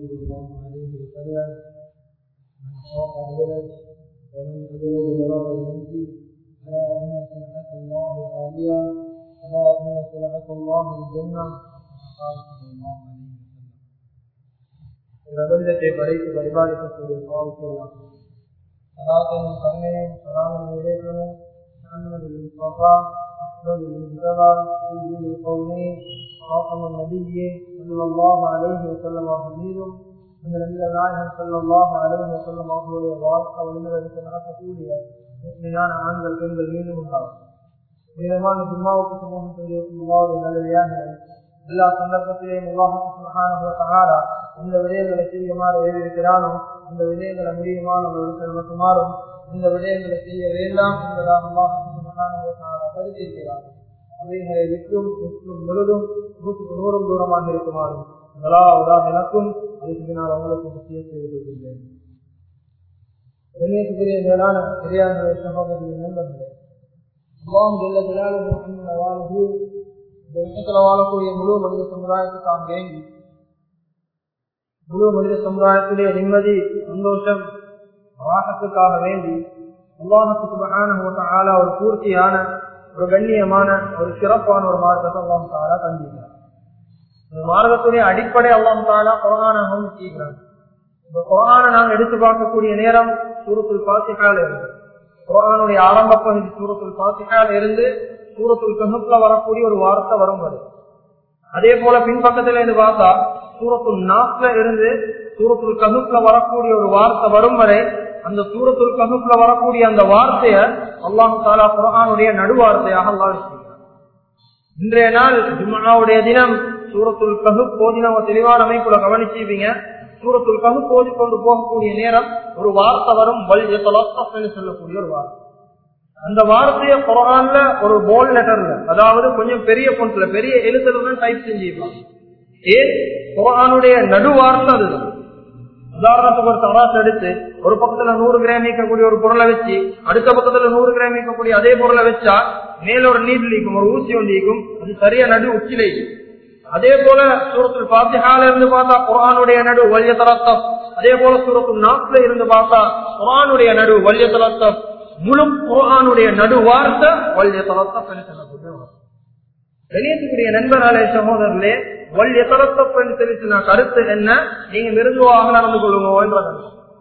صلى الله عليه وسلم من خاف أدلج ومن أدلج براء المنزل ألا إن سلعة الله غالية ألا إن سلعة الله الجنة قال صلى الله عليه وسلم பிரபஞ்சத்தை படைத்து பரிபாலிக்கக்கூடிய பாவத்தையெல்லாம் சலாத்தையும் கருணையும் சலாமின் விவேகமும் محمد المصطفى أحمد المجتبى سيد القومين خاتم النبيين صلى الله عليه وسلم وحميدهم அந்த நபிகள் நாயகம் ஸல்லல்லாஹு அலைஹி வஸல்லம் அவர்களுடைய வாழ்க்கை வழிமுறைக்கு நடக்கக்கூடிய முஸ்லிமான ஆண்கள் பெண்கள் மீண்டும் உண்டாகும் விதமான ஜும்மாவுக்கு சமூகம் செய்திருக்கும் அல்லாவுடைய நல்லவையாக எல்லா சந்தர்ப்பத்திலேயும் அல்லாஹுக்கு சுபஹானஹு வ தஆலா இந்த விடயங்களை செய்யுமாறு ஏறியிருக்கிறானோ இந்த விடயங்களை முடியுமான ஒரு மட்டுமாறும் இந்த விடயங்களை செய்ய வேண்டாம் என்பதாக அல்லாஹுக்கு சுபஹானஹு வ தஆலா கருதியிருக்கிறார் அவைகளை விற்றும் முற்றும் முழுதும் நூற்றுக்கு நூறும் தூரமாக இருக்குமாறும் முதலாவதாக எனக்கும் அதுக்கு பின்னால் அவங்களுக்கும் முக்கிய செய்து கொள்கின்றேன் கண்ணியத்துக்குரிய மேலான பெரியார்களே சகோதரர்களே நண்பர்களே அல்லாஹ் ஜெல்ல ஜலாலுஹு அம்மன வாழுஹு இந்த உலகத்தில் வாழக்கூடிய முழு மனித சமுதாயத்துக்காக வேண்டி முழு மனித சமுதாயத்திலே நிம்மதி சந்தோஷம் வாகத்துக்காக வேண்டி அல்லாஹுக்கு சுபகான ஆள ஒரு பூர்த்தியான ஒரு கண்ணியமான ஒரு சிறப்பான ஒரு மார்க்கத்தை அல்லாம் தாலா தந்திருக்கிறார் இந்த மார்க்கத்துடைய அடிப்படை அல்லாம் தாலா குரானாகவும் செய்கிறார் இந்த குரானை நாங்கள் எடுத்து பார்க்கக்கூடிய நேரம் சூரத்துல் பாத்திகால இருந்து குரானுடைய ஆரம்ப பகுதி சூரத்துல் பாத்திகால இருந்து சூரத்துல் கஹுப்ல வரக்கூடிய ஒரு வார்த்தை வரும் வரை அதே போல பின்பக்கத்துல இருந்து பார்த்தா சூரத்துல் நாஸ்ல இருந்து சூரத்துல் கஹுப்ல வரக்கூடிய ஒரு வார்த்தை வரும் வரை அந்த சூரத்துல் கஹுப்ல வரக்கூடிய அந்த வார்த்தைய அல்லாஹு தாலா குரானுடைய நடுவார்த்தையாக அல்லாஹ் இன்றைய நாள் ஜும்மாவுடைய தினம் சூரத்துல் கஹு போதி நம்ம தெளிவான அமைப்புல கவனிச்சுப்பீங்க சூரத்துல் கஹு போதி கொண்டு போகக்கூடிய நேரம் ஒரு வார்த்தை வரும் வல் சொல்லக்கூடிய ஒரு வார்த்தை அந்த வார்த்தைய குரான்ல ஒரு போல் லெட்டர்ல அதாவது கொஞ்சம் பெரிய பொண்ணுல பெரிய எழுத்துல தான் டைப் செஞ்சிருப்பாங்க ஏன் குரானுடைய நடு வார்த்தை அதுதான் உதாரணத்துக்கு ஒரு தராசு எடுத்து ஒரு பக்கத்துல நூறு கிராம் நீக்கக்கூடிய ஒரு பொருளை வச்சு அடுத்த பக்கத்துல நூறு கிராம் நீக்கக்கூடிய அதே பொருளை வச்சா மேல ஒரு நீர் லீக்கும் ஒரு ஊசி ஒன்று லீக்கும் அது சரியா நடு உச்சிலே அதே போல சூரத்தில் பாத்தியால இருந்து பார்த்தா குரானுடைய நடு வல்ய தரத்தம் அதே போல சூரத்தில் நாட்டுல இருந்து பார்த்தா குரானுடைய நடு வல்ய தரத்தம் முழு குரானுடைய நடு வார்த்தை வல்ய தரத்தம் சொல்லக்கூடிய வெளியேற்றக்கூடிய நண்பர்களே சகோதரர்களே வல்ய தரத்தப்பன்னு தெரிவிச்சுனா கருத்து என்ன நீங்க மிருதுவாக நடந்து கொள்ளுங்க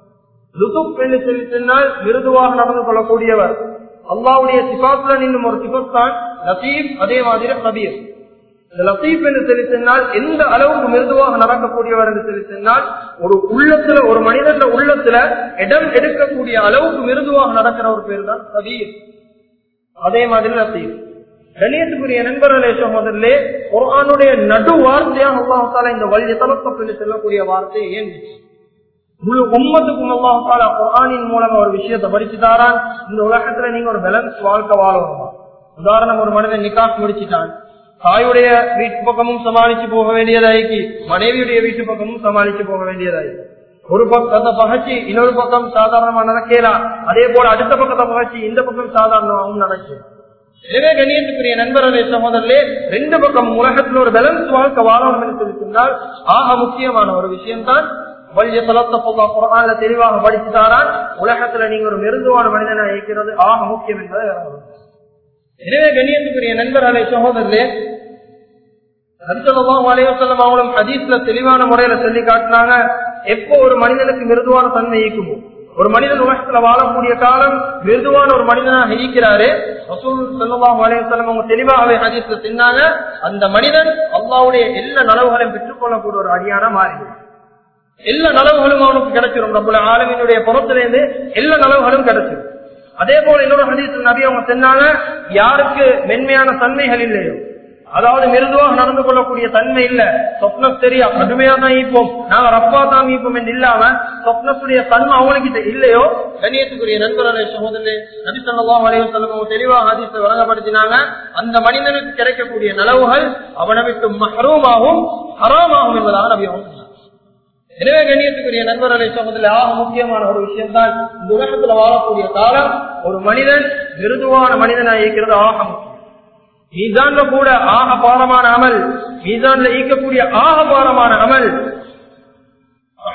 லுதுப் என்று சொல்லி சொன்னால் மிருதுவாக நடந்து கொள்ளக்கூடியவர் அல்லாவுடைய சிபாத்துல நின்றும் ஒரு சிபத் தான் லத்தீப் அதே மாதிரி கபீர் இந்த லத்தீப் என்று சொல்லி சொன்னால் எந்த அளவுக்கு மிருதுவாக நடக்கக்கூடியவர் என்று சொல்லி சொன்னால் ஒரு உள்ளத்துல ஒரு மனிதன் உள்ளத்துல இடம் எடுக்கக்கூடிய அளவுக்கு மிருதுவாக நடக்கிற ஒரு பேர் தான் கபீர் அதே மாதிரி லத்தீப் கணியத்துக்குரிய நண்பர்களே சகோதரர்களே குரானுடைய நடு வார்த்தையாக அல்லாஹால இந்த வழிய தலப்பட்டு செல்லக்கூடிய வார்த்தை ஏன் முழு உம்மத்துக்கும் அல்லாஹால குரானின் மூலம் ஒரு விஷயத்தை படிச்சுட்டாரான் இந்த உலகத்துல நீங்க ஒரு பேலன்ஸ் வாழ்க்கை வாழணுமா உதாரணம் ஒரு மனிதன் நிக்காஸ் முடிச்சுட்டான் தாயுடைய வீட்டு பக்கமும் சமாளிச்சு போக வேண்டியதாய்க்கு மனைவியுடைய வீட்டு பக்கமும் சமாளிச்சு போக வேண்டியதாய்க்கு ஒரு பக்கத்தை பகச்சு இன்னொரு பக்கம் சாதாரணமா நடக்கலாம் அதே போல அடுத்த பக்கத்தை பகச்சு இந்த பக்கம் சாதாரணமாகவும் நடக்கும் எனவே கண்ணியத்துக்குரிய நண்பர்களே சகோதரர்களே ரெண்டு பக்கம் உலகத்தில் ஒரு பேலன்ஸ் வாழ்க்கை வாழணும் என்று சொல்லி சொன்னால் ஆக முக்கியமான ஒரு விஷயம் தான் வலிய தளத்த பொங்கா குரான்ல தெளிவாக படிச்சுட்டாரான் உலகத்துல நீங்க ஒரு மிருதுவான மனிதனை இயக்கிறது ஆக முக்கியம் என்பதை எனவே கண்ணியத்துக்குரிய நண்பர்களே சகோதரர்களே அலிசல்லாம் அவங்களும் ஹதீஸ்ல தெளிவான முறையில சொல்லி காட்டினாங்க எப்போ ஒரு மனிதனுக்கு மிருதுவான தன்மை இயக்குமோ ஒரு மனிதன் உலகத்துல வாழக்கூடிய காலம் மிருதுவான ஒரு மனிதனாக இருக்கிறாரு ரசூல் சல்லாஹ் அலையம் அவங்க தெளிவாகவே ஹதீஸ்ல சொன்னாங்க அந்த மனிதன் அல்லாவுடைய எல்லா நலவுகளையும் பெற்றுக்கொள்ளக்கூடிய ஒரு அடியான மாறிடும் எல்லா நலவுகளும் அவனுக்கு கிடைச்சிடும் நம்மள ஆளுமையினுடைய புறத்திலிருந்து எல்லா நலவுகளும் கிடைச்சிடும் அதே போல இன்னொரு ஹதீஸ் நபி அவங்க சொன்னாங்க யாருக்கு மென்மையான தன்மைகள் இல்லையோ அதாவது மிருதுவாக நடந்து கொள்ளக்கூடிய தன்மை இல்ல சொப்னம் தெரியா கடுமையா தான் ஈப்போம் நாங்க ரப்பா தான் ஈப்போம் என்று இல்லாம சொப்னத்துடைய தன்மை அவனுக்கு இல்லையோ கண்ணியத்துக்குரிய நண்பர்களே சகோதரே நபி சொல்லலாம் வரையும் செல்லும் தெளிவாக அதிர்ஷ்ட வழங்கப்படுத்தினாங்க அந்த மனிதனுக்கு கிடைக்கக்கூடிய நலவுகள் அவனை விட்டு மகரூமாகும் ஹராமாகும் என்பதாக நபி அவங்க எனவே கண்ணியத்துக்குரிய நண்பர்களை சமூகத்தில் ஆக முக்கியமான ஒரு விஷயம் தான் இந்த உலகத்துல வாழக்கூடிய காலம் ஒரு மனிதன் மிருதுவான மனிதனாக இருக்கிறது ஆக முக்கியம் மீசான்ல கூட ஆக பாரமான அமல் மீசான்ல ஈக்கக்கூடிய ஆக பாரமான அமல்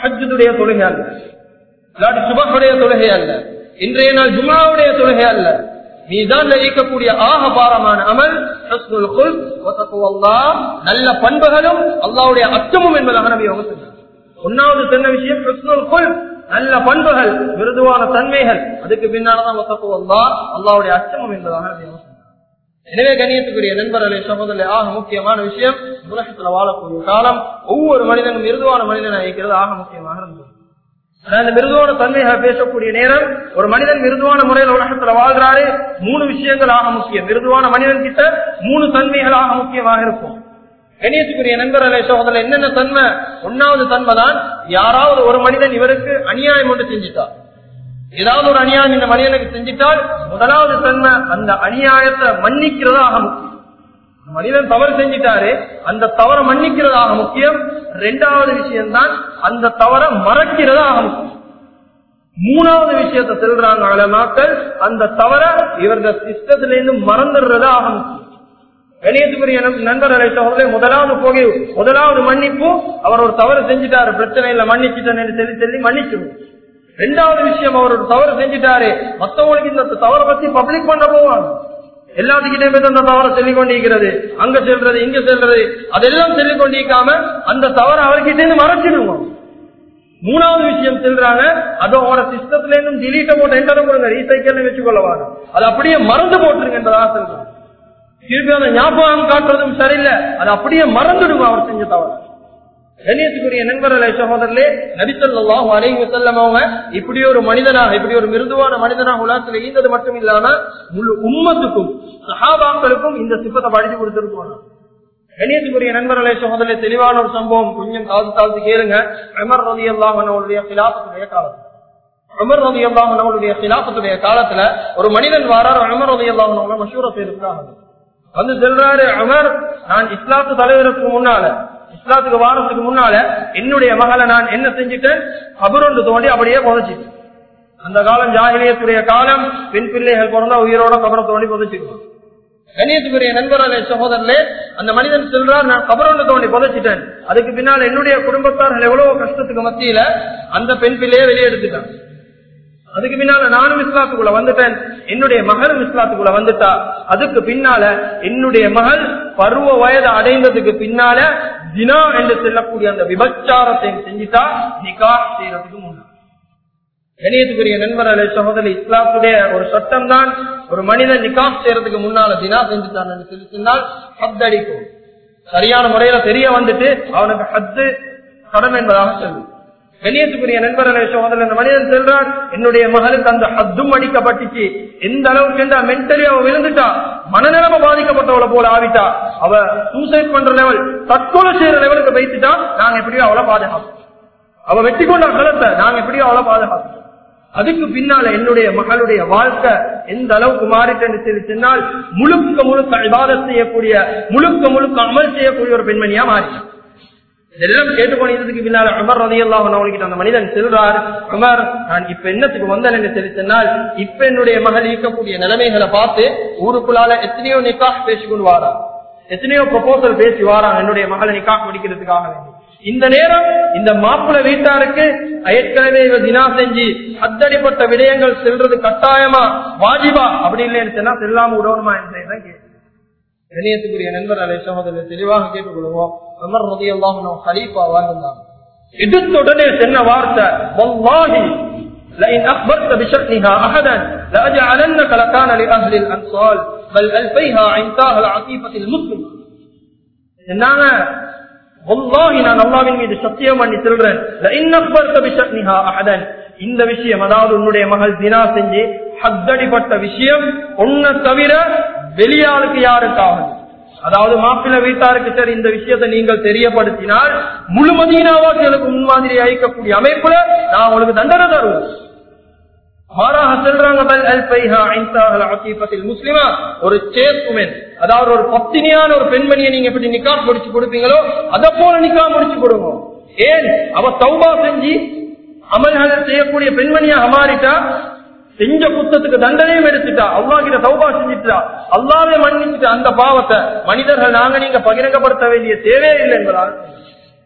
தஹஜுடைய தொழுகை அல்ல இல்லாட்டி சுபஹுடைய தொழுகை அல்ல இன்றைய நாள் ஜுமாவுடைய தொழுகை அல்ல நீதான் இருக்கக்கூடிய ஆக பாரமான அமல் ஹஸ்னுல் குல் வ தக்வல்லாஹ், நல்ல பண்புகளும் அல்லாஹ்வுடைய அச்சமும் என்பதாக நபி அவங்க சொன்னார் ஒன்னாவது சொன்ன விஷயம் ஹஸ்னுல் குல் நல்ல பண்புகள் மிருதுவான தன்மைகள் அதுக்கு பின்னால்தான் வசப்புவல்லா அல்லாவுடைய அச்சமும் என்பதாக நபி அவங்க சொன்னார். எனவே கண்ணியத்துக்குரிய நண்பர்களே சகோதரர்களே ஆக முக்கியமான விஷயம் உலகத்துல வாழக்கூடிய காலம் ஒவ்வொரு மனிதனும் மிருதுவான மனிதனாக இருக்கிறது ஆக முக்கியமாக இருந்தது ஆனா, இந்த மிருதுவான தன்மைகளை பேசக்கூடிய நேரம் ஒரு மனிதன் மிருதுவான முறையில் உலகத்துல வாழ்றாரு மூணு விஷயங்கள் ஆக முக்கியம் மிருதுவான மனிதன் கிட்ட மூணு தன்மைகள் ஆக முக்கியமாக இருக்கும் கணியத்துக்குரிய நண்பர்களே சகோதரர் என்னென்ன தன்மை ஒன்னாவது தன்மை தான் யாராவது ஒரு மனிதன் இவருக்கு அநியாயம் ஒன்று செஞ்சுட்டார் ஏதாவது ஒரு அநியாயம் இந்த மனிதனுக்கு செஞ்சிட்டால் முதலாவது தன்மை அந்த அநியாயத்தை மன்னிக்கிறதாக முக்கியம் மனிதன் தவறு செஞ்சிட்டாரு அந்த தவறை மன்னிக்கிறதாக முக்கியம் ரெண்டாவது விஷயம்தான் அந்த தவறை மறக்கிறதாக முக்கியம் மூணாவது விஷயத்தை செல்றாங்க அழமாக்கள் அந்த தவற இவர்கள் சிஸ்டத்திலிருந்து மறந்துடுறதாக முக்கியம் கணியத்துக்குரிய நம்- நண்பர்களை சகோதரே முதலாவது போகை முதலாவது மன்னிப்பு அவர் ஒரு தவறு செஞ்சிட்டாரு பிரச்சனை இல்ல மன்னிச்சுட்டேன்னு சொல்லி சொல்லி மன்னிச்சிடும் ரெண்டாவது விஷயம் அவர் ஒரு தவறு செஞ்சிட்டாரு மத்தவங்களுக்கு இந்த தவறை பத்தி பப்ளிக் பண்ண போவாங்க எல்லாத்துக்கிட்டே போய் அந்த தவறை சொல்லிக் கொண்டிருக்கிறது அங்க செல்றது இங்க செல்றது அதெல்லாம் சொல்லிக் கொண்டிருக்காம அந்த தவறை அவர்கிட்ட இருந்து மறைச்சிடுவோம் மூணாவது விஷயம் சொல்றாங்க அது உங்களோட சிஸ்டத்துல இருந்தும் டிலீட்ட போட்டு என்டர் கொடுங்க ரீசைக்கிள் வச்சுக்கொள்ளவாங்க அது அப்படியே மறந்து போட்டுருங்க என்பதாக சொல்றாங்க திருப்பி அந்த ஞாபகம் காட்டுறதும் சரியில்லை அது அப்படியே மறந்துடுங்க அவர் செஞ்ச தவறு கண்ணியத்துக்குரிய நண்பர்களே சகோதரர்களே நபிசல்லாஹு அலைஹி செல்லம் அவங்க இப்படி ஒரு மனிதனாக இப்படி ஒரு மிருதுவான மனிதனாக உலகத்தில் ஈந்தது மட்டும் இல்லாம முழு உம்மத்துக்கும் சஹாபாக்களுக்கும் இந்த சிப்பத்தை படிச்சு கொடுத்திருக்கோம் கண்ணியத்துக்குரிய நண்பர்களே சகோதரர்களே தெளிவான ஒரு சம்பவம் கொஞ்சம் காது தாழ்த்து கேளுங்க அமர் ரதி அல்லாஹனுடைய கிலாசத்துடைய காலம் அமர் ரதி அல்லாஹனுடைய கிலாசத்துடைய காலத்துல ஒரு மனிதன் வாரார் அமர் ரதி அல்லாஹனோட மசூர பேருக்காக வந்து சொல்றாரு அமர் நான் இஸ்லாத்து தலைவருக்கு முன்னால இஸ்லாத்துக்கு வாரத்துக்கு முன்னால என்னுடைய மகளை நான் என்ன செஞ்சுட்டேன் கபருண்டு தோண்டி அப்படியே புதைச்சிட்டேன் அந்த காலம் ஜாகிலியத்துடைய காலம் பெண் பிள்ளைகள் பிறந்தா உயிரோட கபரை தோண்டி புதைச்சிருக்கோம் கண்ணியத்துக்குரிய நண்பர்களே சகோதரர்களே அந்த மனிதன் சொல்றார் நான் கபரோண்டு தோண்டி புதைச்சிட்டேன் அதுக்கு பின்னால் என்னுடைய குடும்பத்தார்கள் எவ்வளவு கஷ்டத்துக்கு மத்தியில அந்த பெண் பிள்ளையை வெளியே எடுத்துட்டான் அதுக்கு பின்னால நானும் இஸ்லாத்துக்குள்ள வந்துட்டேன் என்னுடைய மகளும் இஸ்லாத்துக்குள்ள வந்துட்டா அதுக்கு பின்னால என்னுடைய மகள் பருவ வயது அடைந்ததுக்கு பின்னால தினா என்று சொல்லக்கூடிய அந்த விபச்சாரத்தை செஞ்சுட்டா நிகா செய்யறதுக்கு முன்னாடி கணியத்துக்குரிய நண்பர்களே சகோதரி இஸ்லாத்துடைய ஒரு சட்டம் தான் ஒரு மனிதன் நிகாஸ் செய்யறதுக்கு முன்னால தினா செஞ்சுட்டான் சொல்லி சொன்னால் ஹத் அடிக்கும் சரியான முறையில தெரிய வந்துட்டு அவனுக்கு ஹத்து கடன் என்பதாக சொல்லும் கணியத்துக்குரிய நண்பர்களே சகோதரர் இந்த மனிதன் செல்றார் என்னுடைய மகளுக்கு அந்த ஹத்தும் அடிக்கப்பட்டுச்சு எந்த அளவுக்கு என்றா மென்டலி அவ விழுந்துட்டா மனநிலைமை பாதிக்கப்பட்டவளை போல ஆவிட்டா அவ சூசைட் பண்ற லெவல் தற்கொலை செய்யற லெவலுக்கு வைத்துட்டா நாங்க எப்படியோ அவளை பாதுகாப்போம் அவ வெட்டி கொண்ட அகலத்தை நாங்க எப்படியோ அவளை பாதுகாப்போம் அதுக்கு பின்னால என்னுடைய மகளுடைய வாழ்க்கை எந்த அளவுக்கு மாறிட்டேன்னு சொல்லி சொன்னால் முழுக்க முழுக்க விவாதம் செய்யக்கூடிய முழுக்க முழுக்க அமல் செய்யக்கூடிய ஒரு பெண்மணியா மாறிட்டான் இதெல்லாம் கேட்டுக்கொண்டதுக்கு பின்னால அமர் ரதையெல்லாம் அவனுக்கு அந்த மனிதன் செல்றார் அமர் நான் இப்ப என்னத்துக்கு வந்தேன் என்று சொல்லி சொன்னால் இப்ப என்னுடைய மகள் இருக்கக்கூடிய நிலைமைகளை பார்த்து ஊருக்குள்ளால எத்தனையோ நிக்காஹ் பேசி கொண்டு வாரா எத்தனையோ ப்ரொபோசல் பேசி வாரான் என்னுடைய மகளை நிக்காஹ் முடிக்கிறதுக்காக வேண்டி இந்த நேரம் இந்த மாப்பிள்ள வீட்டாருக்கு ஏற்கனவே இவர் தினா செஞ்சு அத்தடிப்பட்ட விடயங்கள் செல்றது கட்டாயமா வாஜிபா அப்படி இல்லைன்னு சொன்னா செல்லாம விடணுமா என்றதான் கேள்வி கணியத்துக்குரிய நண்பர் அலை சகோதரர் தெளிவாக கேட்டுக்கொள்வோம் அமர் ரதி அல்லாஹ் ஹலீஃபா வாழ்ந்தாங்க எடுத்த உடனே சொன்ன வார்த்தை வல்லாஹி لئن أخبرت بشأنها أحدا لأجعلنك لكان لأهل الأنصال بل ألفيها عندها العقيفة المسلم என்னங்க வல்லாஹி நான் அல்லாவின் மீது சத்தியம் பண்ணி சொல்றேன் لئن أخبرت بشأنها أحدا இந்த விஷயம் அதாவது உன்னுடைய மகள் தினா செஞ்சு ஹத்தடிப்பட்ட விஷயம் ஒன்ன தவிர வெளியாளுக்கு யாருக்காக அதாவது மாப்பிள்ள வீட்டாருக்கு சரி இந்த விஷயத்தை நீங்கள் தெரியப்படுத்தினால் முழு மதீனாவாசிகளுக்கு முன்மாதிரி அழிக்கக்கூடிய அமைப்புல நான் உங்களுக்கு தண்டனை தருவேன் மாறாக செல்றாங்க பல் அல் பைஹா ஐந்தாஹல் அகீஃபத்தில் முஸ்லிமா ஒரு சேத்துமென் அதாவது ஒரு பத்தினியான ஒரு பெண்மணியை நீங்க எப்படி நிக்கா முடிச்சு கொடுப்பீங்களோ அத போல நிக்கா முடிச்சு கொடுங்க ஏன் அவ தௌபா செஞ்சு அமல்கள் செய்யக்கூடிய பெண்மணியாக மாறிட்டா செஞ்ச குத்தத்துக்கு தண்டனையும் எடுத்துட்டா அல்லா கிட்ட தௌபா செஞ்சுட்டா அல்லாவே மன்னிச்சுட்டு அந்த பாவத்தை மனிதர்கள் நாங்க நீங்க பகிரங்கப்படுத்த வேண்டிய தேவையே இல்லை என்பதால்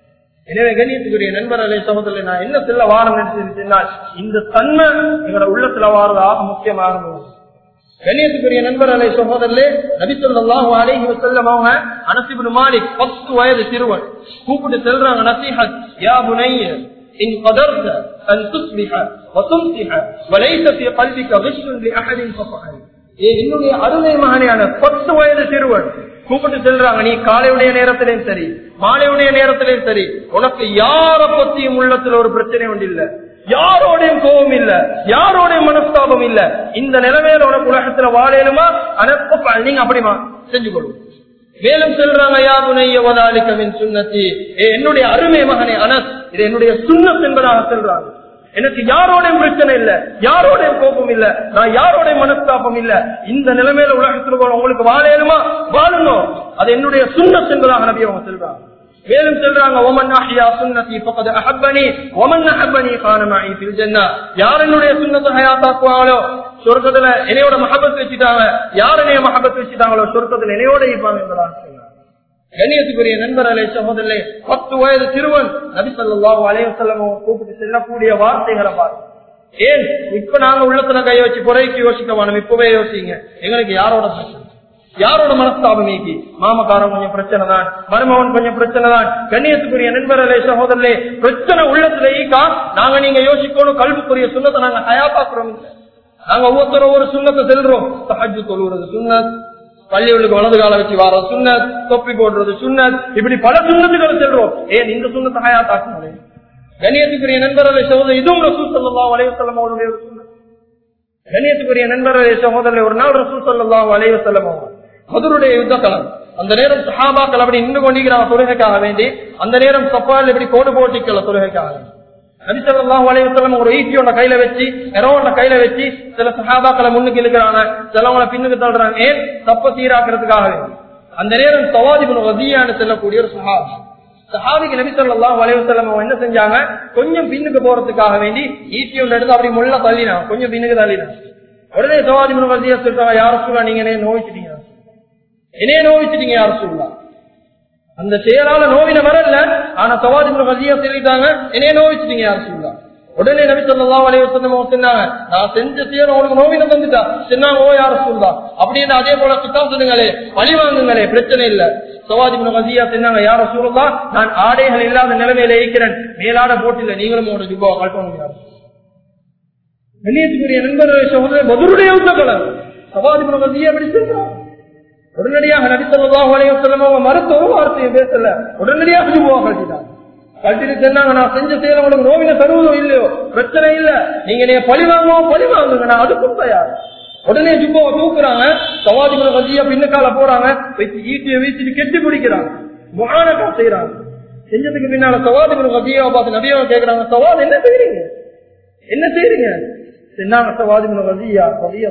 எனவே கண்ணியத்துக்குரிய நண்பர்களே சகோதரர் நான் என்ன சொல்ல வாரம் நினைச்சிருந்தால் இந்த தன்மை எங்களோட உள்ளத்துல வாரதாக முக்கியமாக கண்ணியத்துக்குரிய நண்பர்களே சகோதரர்களே நபிசல்லாஹு அலைஹி வஸல்லம் அவங்க அனஸ் இப்னு மாலிக் 10 வயது சிறுவன் கூப்பிட்டு செல்றாங்க நசீஹத் யா புனைய إن قدرت أن تصبح وتمسح وليس في قلبك غش لأحد فافعل ஏ என்னுடைய அருமை மகனையான பத்து வயது சிறுவன் கூப்பிட்டு செல்றாங்க நீ காலையுடைய நேரத்திலையும் சரி மாலையுடைய நேரத்திலையும் சரி உனக்கு யார பத்தியும் உள்ளத்துல ஒரு பிரச்சனை ஒன்று இல்ல யாரோடையும் கோபம் இல்ல யாரோடையும் மனஸ்தாபம் இல்ல இந்த நிலைமையில உனக்கு உலகத்துல வாழையிலுமா அனப்ப நீங்க அப்படிமா செஞ்சு கொள்ளும் மேலும் செல்றாங்க யாருனையவதாலிக்கவின் சுண்ணத்தி என்னுடைய அருமை மகனே அனஸ் இது என்னுடைய சுண்ணத் என்பதாக செல்றாங்க எனக்கு யாரோடையும் பிரச்சனை இல்ல யாரோடையும் கோபம் இல்ல நான் யாரோடையும் மனஸ்தாபம் இல்ல இந்த நிலைமையில உலகத்தில் போல உங்களுக்கு வாழையலுமா வாழுங்க அது என்னுடைய சுண்ணத் என்பதாக நபி அவங்க சொல்றாங்க மேலும் சொல்றாங்க ஒமன் அஹ்யா சுன்னதி ஃபகத் அஹப்பனி ஒமன் அஹப்பனி கான மஇ ஃபில் ஜன்னah யார் என்னுடைய சுன்னத்தை ஹயாத்தாக்குவாங்களோ சொர்க்கத்துல என்னையோட மஹபத் வச்சுட்டாங்க யார் என்னைய மஹபத் வச்சுட்டாங்களோ சொர்க்கத்துல என்னையோட இருப்பாங்க என்பதாக சொன்னாங்க கண்ணியத்துக்குரிய நண்பர்களே சகோதரே பத்து வயது சிறுவன் நபி சொல்லாஹு அலைவசல்லம் கூப்பிட்டு செல்லக்கூடிய வார்த்தைகளை பாருங்க ஏன் இப்ப நாங்க உள்ளத்துல கை வச்சு குறைக்கு யோசிக்க வேணும் இப்பவே யோசிங்க எங்களுக்கு யாரோட பிரச்சனை யாரோட மனஸ்தாபம் நீக்கி மாமக்காரன் கொஞ்சம் பிரச்சனை தான் மருமகன் கொஞ்சம் பிரச்சனை தான் கண்ணியத்துக்குரிய நண்பர்களே சகோதரே பிரச்சனை உள்ளத்துல ஈக்கா நாங்க நீங்க யோசிக்கணும் கல்விக்குரிய சுண்ணத்தை நாங்க ஹயாத்தாக்குறோம் இல்லை நாங்க ஒவ்வொருத்தரும் ஒவ்வொரு சுண்ணத்தை செல்றோம் தஹஜு தொழுவது சுண்ணத் பள்ளிகளுக்கு வலது கால வச்சு வர சுண்ணத் தொப்பி போடுறது சுண்ணத் இப்படி பல சுண்ணத்துக்களை செல்றோம் ஏன் இந்த சுண்ணத்தை ஹயாத்தாக்கணும் கண்ணியத்துக்குரிய நண்பர்களை சகோதரர் இதுவும் ரசூல் சல்லா அலைவசல்லம் அவருடைய ஒரு சுண்ணத் கண்ணியத்துக்குரிய நண்பர்களை சகோதரர் ஒரு நாள் ரசூல் சல்லா அலைவசல்லம் அவங்க மதுருடைய யுத்த களம் அந்த நேரம் சஹாபாக்கள் அப்படி நின்று கொண்டிருக்கிறாங்க தொழுகைக்காக வேண்டி அந்த நேரம் சப்பால் இப்படி கோடு போட்டிக்கல தொழுகைக்காக வேண்டி நபிசல்லாஹு அலைவசல்லம் ஒரு ஈட்டியோட கையில வச்சு எரோட கையில வச்சு சில சஹாபாக்களை முன்னுக்கு இழுக்கிறாங்க சிலவங்களை பின்னுக்கு தள்ளுறாங்க ஏன் தப்ப சீராக்கிறதுக்காக வேண்டி அந்த நேரம் சவாதிபுன் வதியான்னு செல்லக்கூடிய ஒரு சஹாபி சஹாபிக்கு நபி சொல்லாஹு அலைவசல்லம் என்ன செஞ்சாங்க கொஞ்சம் பின்னுக்கு போறதுக்காக வேண்டி ஈட்டியோட எடுத்து அப்படி முள்ள தள்ளினான் கொஞ்சம் பின்னுக்கு தள்ளினான் உடனே சவாதிபுன் வதியா சொல்றாங்க யார சொல்லா நீங்க என்ன நோய்ச்சிட்டீங்க என்னைய நோவிச்சிட்டீங்க யார சொல்லலாம் அந்த செயலால நோவின வரல ஆனா சவாதி வசியா சொல்லிட்டாங்க என்னைய நோவிச்சிட்டீங்க யார சொல்லலாம் உடனே நபி சொல்லா வலைவசந்தமோ சொன்னாங்க நான் செஞ்ச செயல் உங்களுக்கு நோவின வந்துட்டா சொன்னாங்க ஓ யார சொல்லலாம் அப்படின்னு அதே போல கிட்டா சொல்லுங்களே பழி வாங்குங்களே பிரச்சனை இல்ல சவாதி வசியா சொன்னாங்க யார சொல்லலாம் நான் ஆடைகள் இல்லாத நிலைமையில இருக்கிறேன் மேலாட போட்டில நீங்களும் உங்களோட ஜுபா கல்பனை கண்ணியத்துக்குரிய நண்பர்கள் சகோதரர் மதுருடைய உத்தகலம் சவாதி வசியா அப்படி சொல்றாங்க உடனடியாக நடித்தல்லாஹ் அலையம் அவங்க மறுத்த ஒரு வார்த்தையை பேசல உடனடியாக ஜுபுவா கழட்டிட்டாங்க கழட்டிட்டு சொன்னாங்க நான் செஞ்ச செயல உங்களுக்கு நோவின தருவதோ இல்லையோ பிரச்சனை இல்ல நீங்க நீ பழி வாங்குவோம் பழி வாங்குங்க நான் அதுக்கும் தயார் உடனே ஜுப்பாவை தூக்குறாங்க சவாதிகளை வசியா பின்னுக்கால போறாங்க வச்சு ஈட்டியை வீசிட்டு கெட்டி பிடிக்கிறாங்க முகானக்கா செய்யறாங்க செஞ்சதுக்கு பின்னால சவாதிகளை வசியாவை பார்த்து நபியாவை கேட்கிறாங்க சவாத் என்ன செய்யறீங்க என்ன செய்யறீங்க சொன்னாங்க சவாதிகளை வசியா வசியா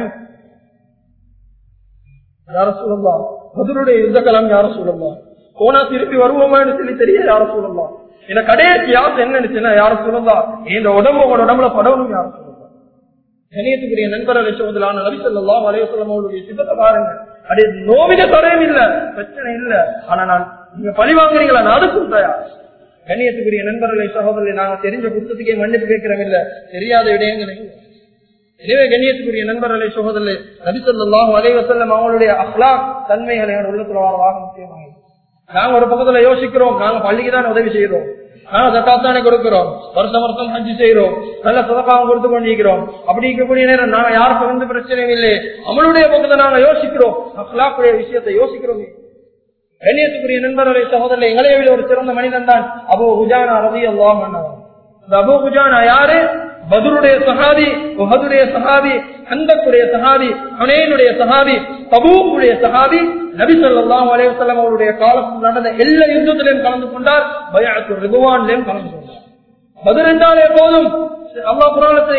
யார சொல்லலாம் மதுருடைய யுத்த கலாம் யார சொல்லலாம் போனா திருப்பி வருவோமான்னு சொல்லி தெரிய யார சொல்லலாம் என்ன கடைசி யாசை என்ன நினைச்சுன்னா யார சொல்லலாம் இந்த உடம்பு உங்களோட உடம்புல படவணும் யார சொல்லலாம் கணியத்துக்குரிய நண்பர்கள் சோதலான நபி சொல்லலாம் வலையசல்லம் அவருடைய சித்தத்தை பாருங்க அது நோவின தரையும் இல்ல பிரச்சனை இல்ல ஆனா நான் நீங்க பழி வாங்குறீங்களா நான் அதுக்கும் தயார் கண்ணியத்துக்குரிய நண்பர்களை சகோதரர்களை நாங்க தெரிஞ்ச புத்தகத்துக்கே மன்னிப்பு கேட்கிறோம் இல்ல தெரியாத விடயங்களை எனவே கண்ணியத்துக்குரிய நண்பர்களை சகோதரர்களே நபிசல்லாஹு அலைவசல்லம் அவங்களுடைய அஹ்லாக் தன்மைகளை உள்ளத்துல வரவாக முக்கியமாக நாங்க ஒரு பக்கத்துல யோசிக்கிறோம் நாங்க பள்ளிக்கு தான் உதவி செய்யறோம் நாங்க தக்காத்தானே கொடுக்கிறோம் வருஷம் வருஷம் ஹஜ்ஜி செய்யறோம் நல்ல சதக்காவும் கொடுத்து கொண்டிருக்கிறோம் அப்படி இருக்கக்கூடிய நேரம் நாங்க யாருக்கும் எந்த பிரச்சனையும் இல்லை அவளுடைய பக்கத்தை நாங்க யோசிக்கிறோம் அஹ்லாக்குடைய விஷயத்தை யோசிக்கிறோமே கண்ணியத்துக்குரிய நண்பர்களை சகோதரர்களை எங்களைய விட ஒரு சிறந்த மனிதன் தான் அபு ஹுஜானா ரவி அல்லாஹ் இந்த அபு ஹுஜானா யாரு பதுருடைய சஹாபி உஹதுடைய சஹாபி ஹந்தக்குடைய சஹாபி ஹனேனுடைய சஹாபி தபூக்குடைய சஹாபி நபி சொல்லாஹ் அலைவசல்லம் அவருடைய காலத்தில் நடந்த எல்லா யுத்தத்திலையும் கலந்து கொண்டார் பயாத்து ரிபுவான்லையும் கலந்து கொண்டார் பதில் என்றாலே போதும் அல்லாஹ்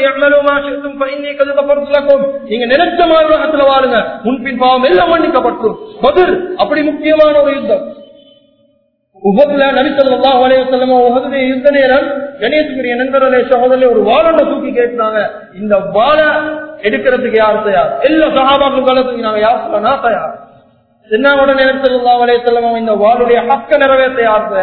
புராணத்தில் நீங்க நினைச்ச மாதிரி உலகத்துல வாழுங்க முன்பின் பாவம் எல்லாம் மன்னிக்கப்பட்டும் பதில் அப்படி முக்கியமான ஒரு யுத்தம் உபதுல நபிசல்லா வலையம் உகதுடைய யுத்த நேரம் கணேசுக்குரிய நண்பர்களே சகோதரே ஒரு வாழனை தூக்கி கேட்டாங்க இந்த வாழை எடுக்கிறதுக்கு யார் தயார் எல்லா சகாபாக்கும் காலத்துக்கு நாங்க யார் சொல்லனா தயார் சின்னாவுடன் நபிசல்லா வலையம் இந்த வாளுடைய ஹக்க நிறைவேற்ற யார் தயார்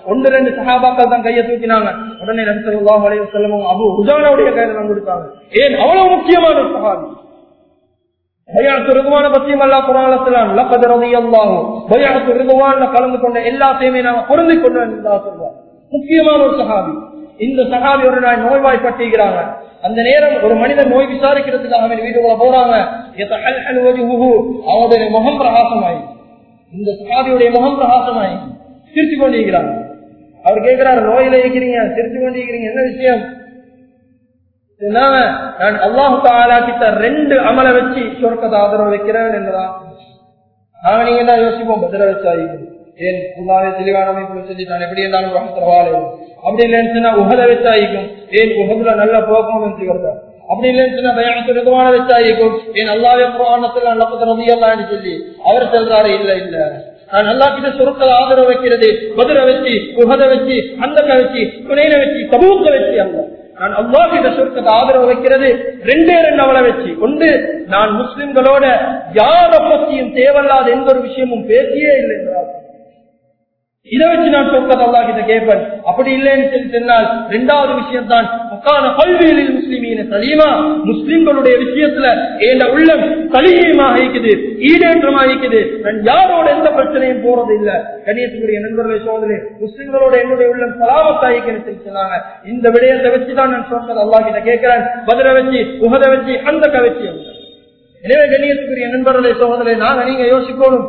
ஒன்று ரெண்டு சகாபாக்கள் தான் கையை தூக்கினாங்க உடனே நபி ஸல்லல்லாஹு அலைஹி வஸல்லம் அபு உஜானாவுடைய கையில தான் கொடுத்தாங்க ஏன் அவ்வளவு முக்கியமான ஒரு சஹாபி பையாத்து ரிதுவான பத்தியும் அல்லா குரான் சொல்லலாம் லக்கத் ரலியல்லாஹு பையாத்து ரிதுவான்ல கலந்து கொண்ட எல்லாத்தையுமே நாம பொருந்தி கொண்டு சொல்றாங்க முக்கியமான ஒரு சஹாபி இந்த சஹாபி ஒரு நாள் நோய்வாய்ப்பட்டிருக்கிறாங்க அந்த நேரம் ஒரு மனிதன் நோய் விசாரிக்கிறதுக்காக அவன் வீட்டுக்குள்ள போறாங்க யதஹல்ஹல் வஜ்ஹுஹு அவருடைய முகம் பிரகாசமாயி இந்த சஹாபியுடைய முகம் பிரகாசமாயி சிரிச்சு கொண்டிருக்கிறாங்க அவர் கேட்கிறாரு நோயில இருக்கிறீங்க சிரிச்சு கொண்டிருக்கிறீங்க என்ன விஷயம் சொன்னாங்க, நான் அல்லாஹு தாலா கிட்ட ரெண்டு அமல வச்சு சொர்க்கத்தை ஆதரவு வைக்கிறேன் என்றதா நாங்க நீங்க தான் யோசிப்போம் பதில வச்சாயிருக்கும் ஏன் ஃபுல்லாவே தெளிவான அமைப்புல சொல்லி நான் எப்படி இருந்தாலும் ரஹத்துல அப்படி இல்லைன்னு சொன்னா உகத வச்சாயிருக்கும் ஏன் உகதுல நல்ல பெர்ஃபார்மன்ஸ் வருது அப்படி இல்லைன்னு சொன்னா பயானத்து ரிதுவான வச்சாயிருக்கும் ஏன் அல்லாவே புராணத்துல நல்ல ரதியல்லான்னு சொல்லி அவர் சொல்றாரு இல்ல இல்ல நான் அல்லா கிட்ட சொருக்கள் ஆதரவு வைக்கிறது பதில வச்சு உகத வச்சு அந்த வச்சு துணையில வச்சு சமூக வச்சு அல்ல நான் அல்லாஹ் கிட்ட சொர்க்கத்தை ஆதரவு வைக்கிறது ரெண்டே ரெண்டு அவளை வச்சு ஒன்று நான் முஸ்லிம்களோட யார பத்தியும் தேவையில்லாத எந்த ஒரு விஷயமும் பேசியே இல்லை என்றார் இதை வச்சு நான் சொர்க்கத்தை அல்லாஹ் கிட்ட கேட்பேன் அப்படி இல்லைன்னு சொல்லி சொன்னால் இரண்டாவது விஷயம் தான் முக்கான கல்விகளில் முஸ்லிமீன சலீமா முஸ்லிம்களுடைய விஷயத்துல என் உள்ளம் சலீமாக இருக்குது ஈடேற்றமாக இருக்குது நான் யாரோட எந்த பிரச்சனையும் போறது இல்ல கணியத்துக்குரிய நண்பர்களை சோதனை முஸ்லிம்களோட என்னுடைய உள்ளம் சலாமத்தாயிக்கன்னு சொல்லி சொன்னாங்க இந்த விடயத்தை வச்சுதான் நான் சொன்னது அல்லாஹ் கிட்ட கேட்கிறேன் பதில வச்சு உகத வச்சு அந்த கவச்சு எனவே கண்ணியத்துக்குரிய நண்பர்களை சோதனை நாங்க நீங்க யோசிக்கணும்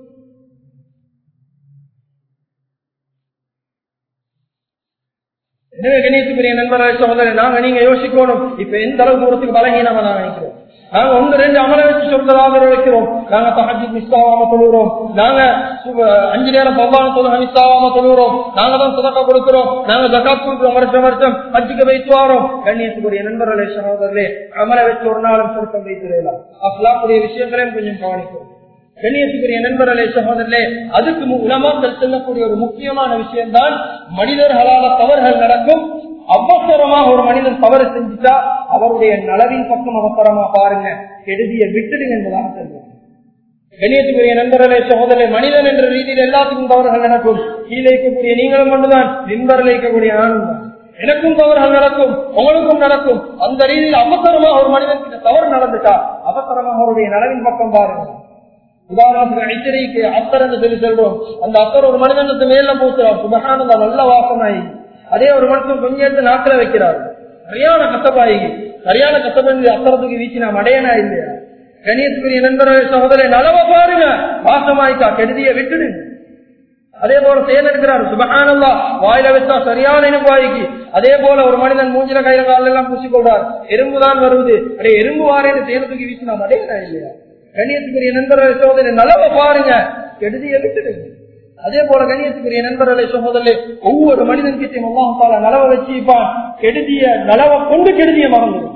எனவே கணியத்துக்குரிய நண்பர்களை சோதனை நாங்க நீங்க யோசிக்கணும் இப்ப எந்த அளவு தூரத்துக்கு பலகீனமா நாங்க நினைக்கிறோம் நாங்க ஒன்று ரெண்டு அமல வச்சு சொல்றதாக வைக்கிறோம் நாங்க தஹஜி மிஸ் ஆகாம தொழுகிறோம் நாங்க சு- அஞ்சு நேரம் பவ்வான தொழுக மிஸ் ஆகாம தொழுகிறோம் நாங்க தான் சுதக்கா கொடுக்கிறோம் நாங்க ஜக்காத் கொடுக்கிறோம் வருஷம் வருஷம் ஹஜ்ஜுக்கு வைத்து வரோம் கண்ணியத்துக்குரிய நண்பர்களே சகோதரர்களே அமல வச்சு ஒரு நாளும் சுருக்கம் வைத்திடலாம் அஃலாக்குரிய விஷயங்களையும் கொஞ்சம் கவனிக்கும் கண்ணியத்துக்குரிய நண்பர்களே சகோதரர்களே அதுக்கு மு- உலமாக்கள் சொல்லக்கூடிய ஒரு முக்கியமான விஷயம்தான் மனிதர்களால தவறுகள் நடக்கும் அவசரமாக ஒரு மனிதன் தவறு செஞ்சுட்டா அவருடைய நலவின் பக்கம் அவசரமா பாருங்க கெடுதியை விட்டுடுங்க என்பதாக சொல்லுங்க கண்ணியத்துக்குரிய நண்பர்களே சகோதரே மனிதன் என்ற ரீதியில் எல்லாத்துக்கும் தவறுகள் நடக்கும் கீழே இருக்கக்கூடிய நீங்களும் கொண்டுதான் நின்பரில் இருக்கக்கூடிய நானும் தான் எனக்கும் தவறுகள் நடக்கும் உங்களுக்கும் நடக்கும் அந்த ரீதியில் அவசரமாக ஒரு மனிதன் கிட்ட தவறு நடந்துட்டா அவசரமாக அவருடைய நலவின் பக்கம் பாருங்க உதாரணத்துக்கு எச்சரிக்கை அத்தர் என்று சொல்லி சொல்றோம் அந்த அத்தர் ஒரு மனிதனுக்கு மேல பூசுறார் சுபகானந்தா நல்ல வாசனாயி அதே ஒரு மனுஷன் கொஞ்சம் எடுத்து நாக்கில வைக்கிறார் சரியான கசப்பாயி சரியான கசப்பு அத்தரத்துக்கு வீச்சு நாம் அடையனா இல்லையா கணியத்துக்குரிய நண்பர்கள் சகோதரை நலவ பாருங்க வாசமாய்க்கா கெடுதிய விட்டுடுங்க அதே போல செயல் எடுக்கிறார் சுபகானல்லா வாயில வச்சா சரியான இனப்பாய்க்கு அதே போல ஒரு மனிதன் மூஞ்சில கையில கால எல்லாம் பூசிக்கொள்றார் எறும்புதான் வருவது அடே எறும்பு வாரேன்னு தேர்தலுக்கு வீசி நாம் அடையனா இல்லையா கண்ணியத்துக்குரிய நண்பர்களை சோதனை நலவ பாருங்க கெடுதிய விட்டுடுங்க அதே போல கண்ணியத்துக்குரிய நண்பர்களை சகோதரே ஒவ்வொரு மனிதன் கிட்டையும் அல்லாஹால நலவ வச்சுப்பான் கெடுதிய நலவ கொண்டு கெடுதிய மறந்துடும்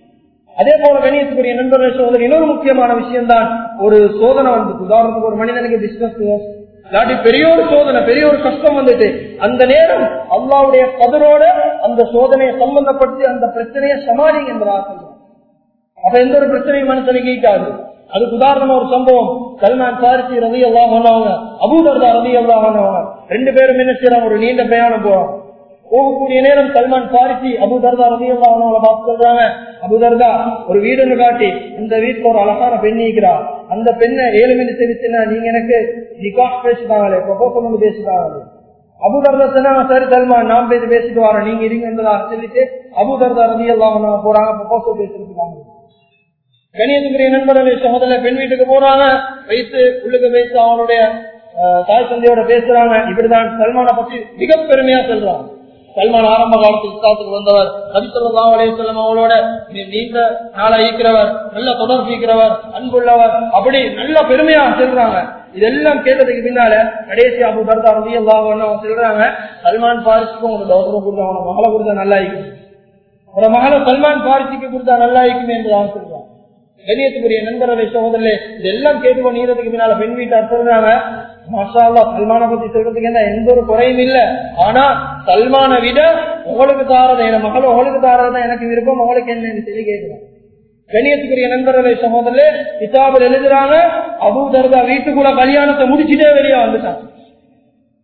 அதே போல கணியத்துக்குரிய நண்பர்கள் சோதனை இன்னொரு முக்கியமான விஷயம் தான் ஒரு சோதனை வந்து உதாரணத்துக்கு ஒரு மனிதனுக்கு பிசினஸ் இல்லாட்டி பெரிய ஒரு சோதனை பெரிய ஒரு கஷ்டம் வந்துட்டு அந்த நேரம் அல்லாவுடைய கதரோட அந்த சோதனையை சம்பந்தப்படுத்தி அந்த பிரச்சனையை சமாளிங்க என்பதாக சொல்லுவாங்க அப்ப எந்த ஒரு பிரச்சனையும் மனுஷனுக்கு ஈட்டாது அதுக்கு உதாரணமா ஒரு சம்பவம் சல்மான் சாரிசி ரவி எல்லாம் பண்ணவங்க அபூதர்தா ரவி எல்லாம் பண்ணவங்க ரெண்டு பேரும் என்ன செய்யறாங்க ஒரு நீண்ட பிரயாணம் போறாங்க போகக்கூடிய நேரம் சல்மான் பாரிசி அபுதர்தா ரவி எல்லாம் அவங்கள பார்த்து சொல்றாங்க அபுதர்தா ஒரு வீடுன்னு காட்டி இந்த வீட்டுல ஒரு அழகான பெண் இருக்கிறா அந்த பெண்ணை ஏழு மணி தெரிச்சுன்னா நீங்க எனக்கு நிகாஹ் பேசிட்டாங்களே ப்ரொபோசல் வந்து பேசிட்டாங்களே அபுதர்தா சொன்னாங்க சரி சல்மான் நான் போய் பேசிட்டு வரேன் நீங்க இருங்க என்பதாக சொல்லிட்டு அபுதர்தா ரவி எல்லாம் போறாங்க ப்ரொபோசல் பேசிருக்காங்க கணியத்துக்குரிய நண்பர்களே சகோதர பெண் வீட்டுக்கு போறாங்க வைத்து உள்ளுக்கு வைத்து அவனுடைய அஹ், தாய் தந்தையோட பேசுறாங்க இப்படிதான் சல்மானை பத்தி மிக பெருமையா சொல்றாங்க சல்மான் ஆரம்ப காலத்தில் இஸ்லாத்துக்கு வந்தவர் நபிசல்லா அலையம் அவங்களோட நீ- நீண்ட நாளா ஈக்கிறவர் நல்ல தொடர்பு ஈக்கிறவர் அன்புள்ளவர் அப்படி நல்ல பெருமையா சொல்றாங்க இதெல்லாம் கேட்டதுக்கு பின்னால கடைசி அபு தர்தா ரவி எல்லாம் சொல்றாங்க சல்மான் பாரிசுக்கும் ஒரு கௌரவம் கொடுத்தா அவன மகளை கொடுத்தா நல்லா இருக்கும் ஒரு மகளை சல்மான் பாரிசிக்கு கொடுத்தா நல்லா இருக்குமே என்று தான் சொல்றாங்க கணியத்துக்குரிய நண்பர்களை சகோதரர்களே இதெல்லாம் கேட்டு நீரத்துக்கு பின்னால பெண் வீட்டார் சொல்றாங்க மாஷா அல்லாஹ் சல்மான பத்தி சொல்றதுக்கு என்ன எந்த ஒரு குறையும் இல்ல ஆனா சல்மான விட உங்களுக்கு தாரது என் மகள் உங்களுக்கு தாரதான் எனக்கு விருப்பம் உங்களுக்கு என்ன சொல்லி கேட்கிறேன் கணியத்துக்குரிய நண்பர்களை சகோதரர்களே கிதாபில் எழுதுறாங்க அபு தர்கா வீட்டுக்குள்ள கல்யாணத்தை முடிச்சுட்டே வெளியே வந்துட்டான்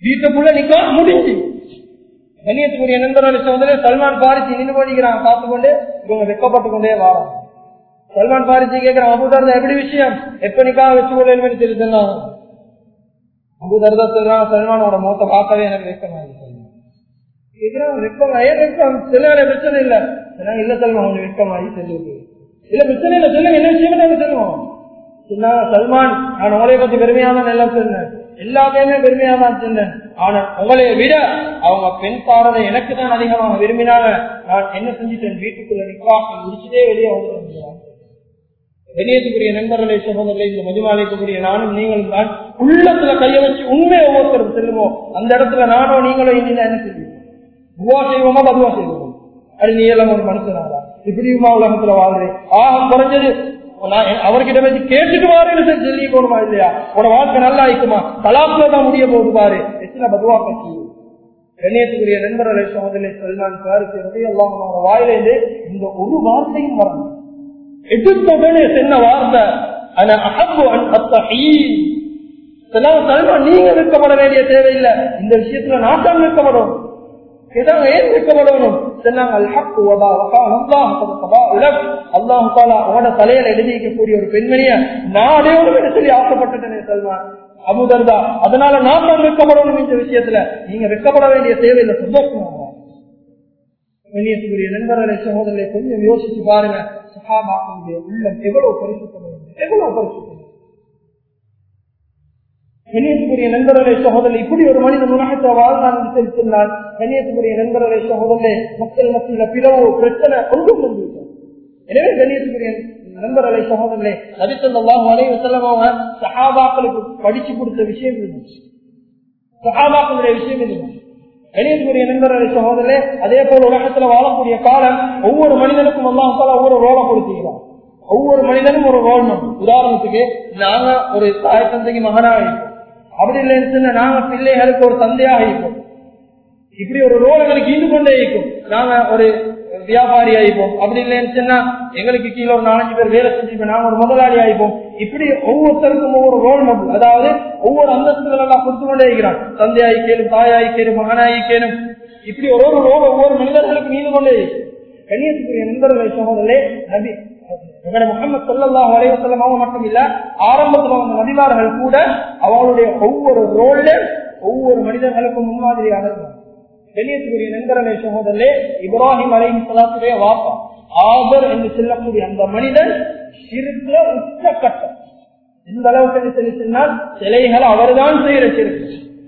வீட்டுக்குள்ள நிக்கா முடிஞ்சு கண்ணியத்துக்குரிய நண்பர்கள் சோதரே சல்மான் பாரிசி நின்று போடுகிறான் பார்த்து கொண்டு இவங்க வெக்கப்பட்டு கொண்டே வாரம் சல்மான் பாரிசி கேட்கிறான் அபுதர்தா எப்படி விஷயம் எப்ப நிக்காக வச்சு கொள்ள தெரியுதுன்னா அபுதர்தா சொல்றான் சல்மானோட மோத்த பார்க்கவே எனக்கு வெக்கமாயிருக்கு கேட்கிறான் வெக்கம் ஏன் வெக்கம் சில நேரம் பிரச்சனை இல்ல சொன்னா இல்ல சல்மான் கொஞ்சம் வெக்கமாயி செல்லுது இல்ல பிரச்சனை இல்ல சொல்லுங்க என்ன விஷயம் சொல்லுவோம் சொன்னாங்க சல்மான் நான் உங்களை பத்தி பெருமையா தான் எல்லாம் சொன்னேன் எல்லாத்தையுமே பெருமையா தான் சொன்னேன் ஆனா உங்களை விட அவங்க பெண் தாரதை எனக்கு தான் அதிகமாக விரும்பினாங்க நான் என்ன செஞ்சுட்டேன் வீட்டுக்குள்ள நிக்காக முடிச்சுட்டே வெளியே வந்துட்டேன் வெளியேற்றக்கூடிய நண்பர்களை சகோதரர்களை இந்த மதுமாலைக்கக்கூடிய நானும் நீங்களும் தான் உள்ளத்துல கைய வச்சு உண்மையை ஒவ்வொருத்தரும் செல்லுவோம் அந்த இடத்துல நானோ நீங்களோ இனி என்ன செய்வோம் துவா செய்வோமா பதுவா செய்வோம் அது நீ எல்லாம் ஒரு மனுஷனாரா இப்படியுமா உலகத்துல வாழ்றேன் ஆக குறைஞ்சது நான் அவர்கிட்ட வச்சு கேட்டுட்டு வாருன்னு சொல்லி போடுமா இல்லையா உன வாழ்க்கை நல்லா இருக்குமா தலாப்புல தான் முடிய போகுது பாரு எத்தனை பதுவா கட்சி கண்ணியத்துக்குரிய நண்பர்களை சோதனை சல்மான் பாருக்கு எல்லாம் வாயிலிருந்து இந்த ஒரு வார்த்தையும் வரணும் எடுத்தோடனே சென்ன வார்த்தை ஆனா அகப்பு சல்மான் நீங்க விற்கப்பட வேண்டிய தேவையில்லை இந்த விஷயத்துல நாட்டம் விற்கப்படும் இதாங்க ஏன் விற்கப்படணும் சொன்னாங்க அல்லாஹு தாலா அவனோட தலையில எழுதி வைக்கக்கூடிய ஒரு பெண்மணிய நாடே ஒரு சொல்லி ஆசைப்பட்டுட்டேன் சல்மான் அபுதர்தா அதனால நான் தான் வெக்கப்படணும் இந்த விஷயத்துல நீங்க வெக்கப்பட வேண்டிய தேவையில்லை சந்தோஷமா வெளியேற்றக்கூடிய நண்பர்களை சகோதரர்களை கொஞ்சம் யோசிச்சு பாருங்க சகாபாக்களுடைய உள்ளம் எவ்வளவு பரிசுத்தம் எவ்வளவு பரிசுத்தம் கண்ணியத்துக்குரிய நண்பர்களை சகோதரர் இப்படி ஒரு மனிதன் உலகத்தை வாழ்ந்தான் என்று சொன்னால் கண்ணியத்துக்குரிய நண்பர்களை சகோதரே மக்கள் மத்தியில பிளவு பிரச்சனை ஒன்றும் வந்துவிட்டோம் எனவே கண்ணியத்துக்குரிய நண்பர்களை சகோதரர்களே நபித்தல்லாஹு அலைஹி வஸல்லம் அவங்க சஹாபாக்களுக்கு படிச்சு கொடுத்த விஷயம் இருந்துச்சு சஹாபாக்களுடைய விஷயம் இருந்துச்சு கணியத்துக்குரிய நண்பர்களை சகோதரே அதே போல உலகத்துல வாழக்கூடிய காலம் ஒவ்வொரு மனிதனுக்கும் அல்லாஹால ஒவ்வொரு ரோலை கொடுத்துக்கிறான் ஒவ்வொரு மனிதனும் ஒரு ரோல் உதாரணத்துக்கு நாங்க ஒரு தாய் தந்தைக்கு மகனாக இருப்போம் அப்படி இல்லைன்னு நாங்க பிள்ளைகளுக்கு ஒரு தந்தையாக இருப்போம் இப்படி ஒரு ரோல் எங்களுக்கு ஈடு கொண்டே இருக்கும் நாங்க ஒரு வியாபாரி ஆயிப்போம் அப்படி இல்லைன்னு சொன்னா எங்களுக்கு கீழே ஒரு நாலஞ்சு பேர் வேலை செஞ்சுப்போம் நாங்க ஒரு முதலாளி ஆயிப்போம் இப்படி ஒவ்வொருத்தருக்கும் ஒவ்வொரு ரோல் மாடல் அதாவது ஒவ்வொரு அந்தஸ்துகள் எல்லாம் கொடுத்து கொண்டே இருக்கிறான் தந்தையாய் கேளும் தாயாய் கேளும் மகனாய் கேளும் இப்படி ஒரு ஒரு ரோல் ஒவ்வொரு மனிதர்களுக்கும் மீது கொண்டே இருக்கும் கண்ணியத்துக்குரிய நண்பர்களை சகோதரே நபி எங்களை முகமது சொல்லல்லா வலைவசல்லம் அவங்க மட்டும் இல்ல ஆரம்பத்தில் வந்த நபிமார்கள் கூட அவங்களுடைய ஒவ்வொரு ரோல்ல ஒவ்வொரு மனிதர்களுக்கும் முன்மாதிரியாக இருந்தாங்க வெளியேற்றக்கூடிய நண்பர்களை சகோதரே இப்ராஹிம் அலை சலாத்துடைய வாப்பா ஆபர் என்று சொல்லக்கூடிய அந்த மனிதன் சிறுக்குல உச்சக்கட்டம் எந்த அளவுக்கு என்று சொல்லி சொன்னால் சிலைகளை அவர்தான் செய்யற சிறுக்கு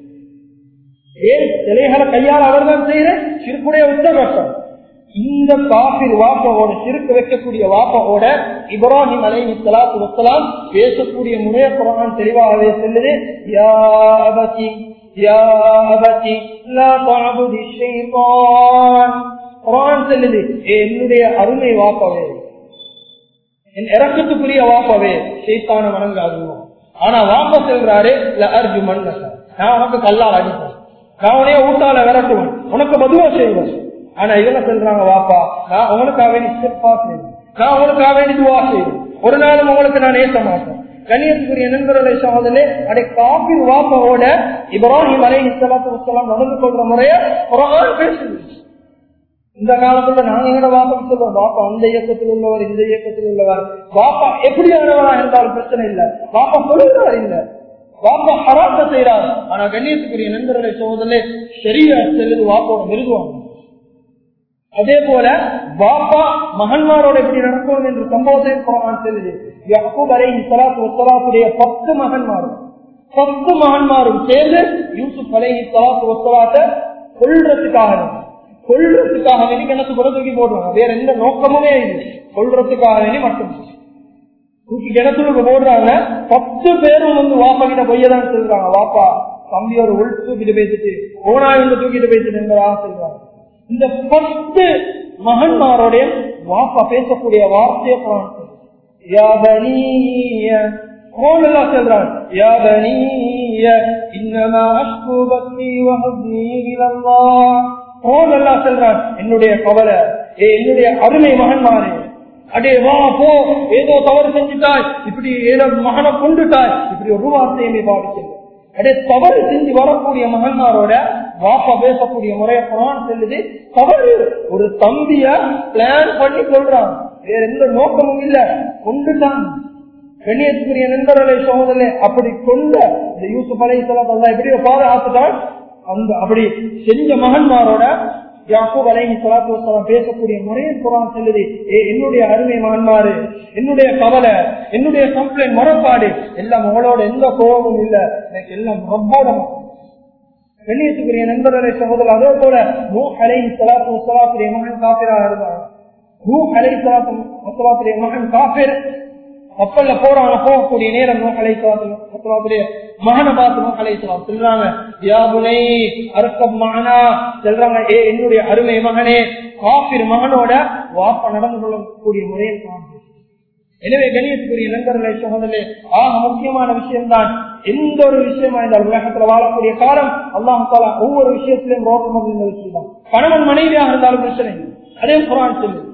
ஏன் சிலைகளை கையால் அவர்தான் செய்யற சிறுக்குடைய உச்சகட்டம் இந்த காபிர் வாப்பாவோட சிறுக்கு வைக்கக்கூடிய வாப்பாவோட இப்ராஹிம் அலை சலாத்து வசலாம் பேசக்கூடிய முறைய குரான் தெளிவாகவே சொல்லுது யா அபதி யா அபதி லா தஅபுதி ஷைத்தான் குரான் சொல்லுது என்னுடைய அருமை வாப்பாவே என் இறக்கத்துக்குரிய வாப்பாவே ஷைத்தான வணங்காதுவோம் ஆனா வாப்பா செல்றாரு அர்ஜு மண்ண நான் உனக்கு கல்லால் அடிப்பேன் நான் உனைய ஊட்டால விரட்டுவேன் உனக்கு பதுவா செய்வேன் ஆனா இவங்க சொல்றாங்க வாப்பா நான் உங்களுக்காக வேண்டி சிறப்பா செய்வேன் நான் உங்களுக்காக வேண்டி துவா செய்வேன் ஒரு நாளும் உங்களுக்கு நான் ஏற்ற மாட்டேன் கண்ணியத்துக்குரிய நண்பர்களை சகோதரே அடை காப்பி வாப்பாவோட இப்ராஹிம் அலை இஸ்லாத்து வசலாம் நடந்து கொள்ற முறைய குரான் பேசுது இந்த காலத்துல நாங்க எங்கட வாப்பா சொல்லுவோம் வாப்பா அந்த இயக்கத்தில் உள்ளவர் இந்த இயக்கத்தில் உள்ளவர் வாப்பா எப்படியானவரா இருந்தாலும் பிரச்சனை இல்ல வாப்பா சொல்லுகிறார் இல்ல வாப்பா ஹராத்த செய்யறாரு ஆனா கண்ணியத்துக்குரிய நண்பர்களை சகோதரே சரியா செல்லுது வாப்போட மிருதுவாங்க அதே போல பாப்பா மகன்மாரோட எப்படி நடக்கும் என்ற சம்பவத்தை குரான் சொல்லுது யக்கூப் அலை சலாத்து வசலாத்துடைய பத்து மகன்மாரும் பத்து மகன்மாரும் சேர்ந்து யூசுப் அலை சலாத்து வசலாத்த கொள்றதுக்காக கொள்றதுக்காக வேண்டி கிணத்து கூட தூக்கி போடுவாங்க வேற எந்த நோக்கமுமே இல்லை கொள்றதுக்காக வேண்டி மட்டும் தூக்கி கிணத்துக்கு போடுறாங்க பத்து பேரும் வந்து வாப்பா கிட்ட பொய்யதான் சொல்றாங்க வாப்பா தம்பி ஒரு உள் தூக்கிட்டு பேசிட்டு ஓனா இருந்து தூக்கிட்டு பேசிட்டு என்பதாக சொல்றாங்க இந்த பத்து மகன்மாரோடைய வாப்பா பேசக்கூடிய வார்த்தையை சொல்றான் சொல்றான் என்னுடைய கவலை என்னுடைய அருமை மகன்மாரே அடே வா போ ஏதோ தவறு செஞ்சுட்டாய் இப்படி ஏதோ மகனை கொண்டுட்டாய் இப்படி ஒரு வார்த்தையுமே பாதிக்கின்ற அதே தவறு செஞ்சு வரக்கூடிய மகன்மாரோட வாப்பா பேசக்கூடிய முறைய குரான் செல்லுது தவறு ஒரு தம்பிய பிளான் பண்ணி கொள்றான் வேற எந்த நோக்கமும் இல்ல கொண்டுட்டான் கண்ணியத்துக்குரிய நண்பர்களை சோதனை அப்படி கொண்ட இந்த யூசுப் அலை சொல்லலாம் எப்படி பாதுகாத்துட்டான் அந்த அப்படி செஞ்ச மகன்மாரோட யாக்கூப் அலைஹி ஸலாத்து வஸலாம் பேசக்கூடிய முறையில் குர்ஆன் சொல்லுது ஏ என்னுடைய அருமை மகன்மாரு என்னுடைய கவலை என்னுடைய கம்ப்ளைண்ட் மரப்பாடு எல்லாம் உங்களோட எந்த கோபமும் இல்ல எனக்கு எல்லாம் ரப்போட கண்ணியத்துக்குரிய நண்பர்களை சகோதரர் அதே போல நூ அலைஹி ஸலாத்து வஸலாத்துடைய மகன் காபிராக இருந்தார் நூ அலைஹி ஸலாத்து வஸலாத்துடைய மகன் காபிர் கப்பல்ல போறாங்க போகக்கூடிய நேரம் நோக்கலைத்துடைய மகனை பார்த்து நோக்கலைத்துலாம் சொல்றாங்க யாபுனை அறுக்கம் மகனா சொல்றாங்க ஏ என்னுடைய அருமை மகனே காபிர் மகனோட வாப்ப நடந்து கொள்ளக்கூடிய முறையை எனவே கணியத்துக்குரிய நண்பர்களை சகோதரே ஆக முக்கியமான விஷயம்தான் எந்த ஒரு விஷயமா இருந்தால் உலகத்துல வாழக்கூடிய காலம் அல்லாஹ் தாலா ஒவ்வொரு விஷயத்திலும் ரோக்கம் இருந்த விஷயம் தான் கணவன் மனைவியாக இருந்தாலும் பிரச்சனை இல்லை அதே குரான் சொல்லுது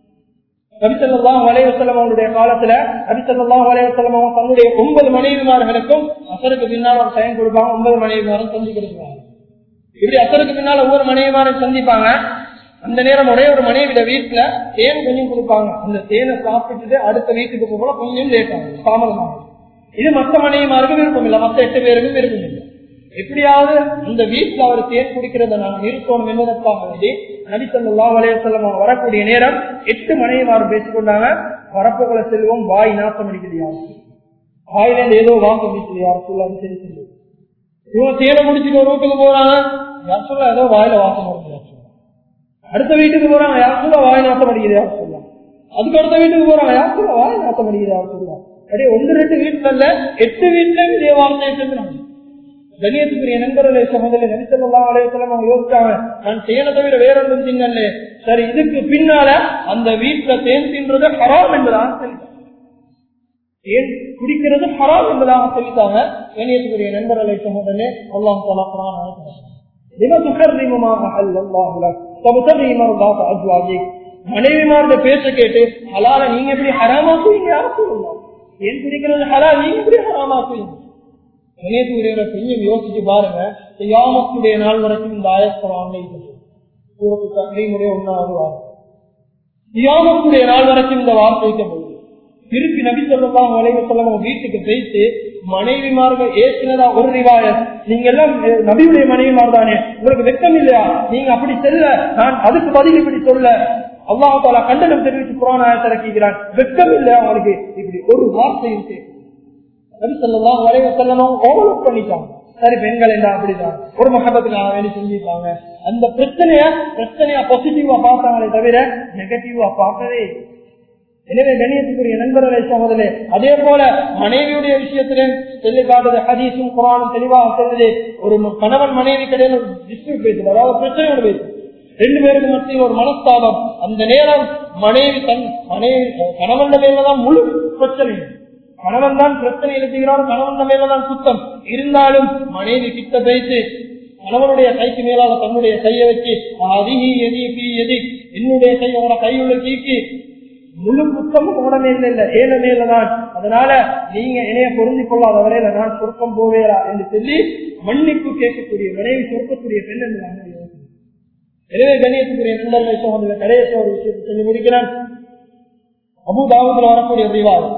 நபிசல்லாம் வலைவசலம் அவங்களுடைய காலத்துல நபிசல்லாம் வலைவசலம் அவங்க தன்னுடைய ஒன்பது மனைவிமார்களுக்கும் அசருக்கு பின்னால் ஒரு சயம் கொடுப்பாங்க ஒன்பது மனைவிமாரும் சந்தி கொடுப்பாங்க இப்படி அசருக்கு பின்னால் ஒவ்வொரு மனைவிமாரும் சந்திப்பாங்க அந்த நேரம் ஒரே ஒரு மனைவிட வீட்டுல தேன் கொஞ்சம் கொடுப்பாங்க அந்த தேனை சாப்பிட்டுட்டு அடுத்த வீட்டுக்கு போக கொஞ்சம் லேட் ஆகும் தாமதமாகும் இது மற்ற மனைவிமாருக்கு விருப்பம் இல்லை மற்ற எட்டு பேருக்கும் விருப்பம் இல்லை எப்படியாவது அந்த வீட்டுல அவர் தேன் குடிக்கிறத நான் நிறுத்தணும் என்பதற்காக வேண்டி நபிசல்லா வலையசல்லம் அவங்க வரக்கூடிய நேரம் எட்டு மனைவிமார் பேசிக்கொண்டாங்க வரப்போக்குள்ள செல்வம் வாய் நாசம் அடிக்கிறது யாரு வாயில இருந்து ஏதோ வாசம் வீசுது யார் சொல்லாது சரி சொல்லு இவங்க தேனை முடிச்சுட்டு ஒரு வீட்டுக்கு போறாங்க யார் சொல்ல ஏதோ வாயில வாசம் வருது யார் சொல்ல அடுத்த வீட்டுக்கு போறாங்க யார் சொல்ல வாய் நாசம் அடிக்கிறது யார் சொல்ல அதுக்கு அடுத்த வீட்டுக்கு போறாங்க யார் சொல்ல வாய் நாசம் அடிக்கிறது யார் சொல்ல அப்படியே ஒன்று ரெண்டு வீட்டுல இல்ல எட்டு வீட்டுல இதே வார்த்தையை செஞ்சுறாங்க கண்ணியத்துக்குரிய நண்பர்களை சகோதரி நபிசல்லாம் அலையத்தலம் அவங்க யோசிச்சாங்க நான் தேனை தவிர வேற ஒன்றும் தின்னல்ல சரி இதுக்கு பின்னால அந்த வீட்டுல தேன் தின்றது ஹராம் என்பதாக சொல்லிட்டாங்க தேன் குடிக்கிறது ஹராம் என்பதாக சொல்லிட்டாங்க கண்ணியத்துக்குரிய நண்பர்களை சகோதரனே அல்லாம் தலா لما تحرم ما أحل الله لك تبتغي مرضات أزواجك மனைவிமார்கிட்ட பேச கேட்டு ஹலால நீங்க எப்படி ஹராமாக்குவீங்க யாரும் சொல்லலாம் ஏன் குடிக்கிறது ஹலால் நீங்க எப்படி ஹராமாக்குவீங்க கணேசூரியரை கொஞ்சம் யோசிச்சு பாருங்க யாமத்துடைய நாள் வரைக்கும் இந்த ஆயத்தவாங்க தக்ரீமுடைய ஒன்னாவது வார்த்தை யாமத்துடைய நாள் வரைக்கும் இந்த வார்த்தை போகுது திருப்பி நபி சொல்லலாம் வளைவு சொல்ல வீட்டுக்கு பேசி மனைவிமார்கள் ஏற்றினதா ஒரு ரிவாயத் நீங்க எல்லாம் நபியுடைய மனைவிமார் தானே உங்களுக்கு வெக்கம் இல்லையா நீங்க அப்படி செல்ல நான் அதுக்கு பதில் இப்படி சொல்ல அல்லாஹால கண்டனம் தெரிவித்து புராண ஆயத்திறக்கிறான் வெக்கம் இல்லை அவங்களுக்கு இப்படி ஒரு வார்த்தையும் சேர்க்கும் நபிசல்லாம் வரைவ செல்லணும் ஓவலப் பண்ணிட்டாங்க சரி பெண்கள் என்ன அப்படிதான் ஒரு மகபத்துக்காக வேண்டி செஞ்சிருப்பாங்க அந்த பிரச்சனைய பிரச்சனையா பாசிட்டிவா பார்த்தாங்களே தவிர நெகட்டிவா பார்க்கவே எனவே கண்ணியத்துக்குரிய நண்பர்களை சகோதரே அதே போல மனைவியுடைய விஷயத்திலே சொல்லி காட்டுது ஹதீஸும் குரானும் தெளிவாக சொல்லுது ஒரு கணவன் மனைவி கிடையாது டிஸ்பியூட் பேசுது அதாவது பிரச்சனையோடு பேசுது ரெண்டு பேருக்கு மத்தியில் ஒரு மனஸ்தாபம் அந்த நேரம் மனைவி தன் மனைவி கணவன் மேலதான் முழு பிரச்சனை கணவன் தான் பிரச்சனை எழுப்புகிறார் கணவன் மேலதான் குத்தம் இருந்தாலும் மனைவி கிட்ட பேசி கணவனுடைய கைக்கு மேலாக தன்னுடைய கையை வச்சு அதிகி எதி பி எதி என்னுடைய கையோட கையுள்ள கீக்கி முழு குத்தமும் உடனே இல்லை இல்ல ஏழ மேலதான் அதனால நீங்க இணைய பொருந்தி கொள்ளாத வரையில நான் சொர்க்கம் போவேரா என்று சொல்லி மன்னிப்பு கேட்கக்கூடிய மனைவி சொர்க்கக்கூடிய பெண் என்று நான் எனவே கண்ணியத்துக்குரிய நண்பர்களை சோதனை கடைசி ஒரு விஷயத்தை சொல்லி முடிக்கிறேன் அபுதாபுல வரக்கூடிய ஒரு விவாதம்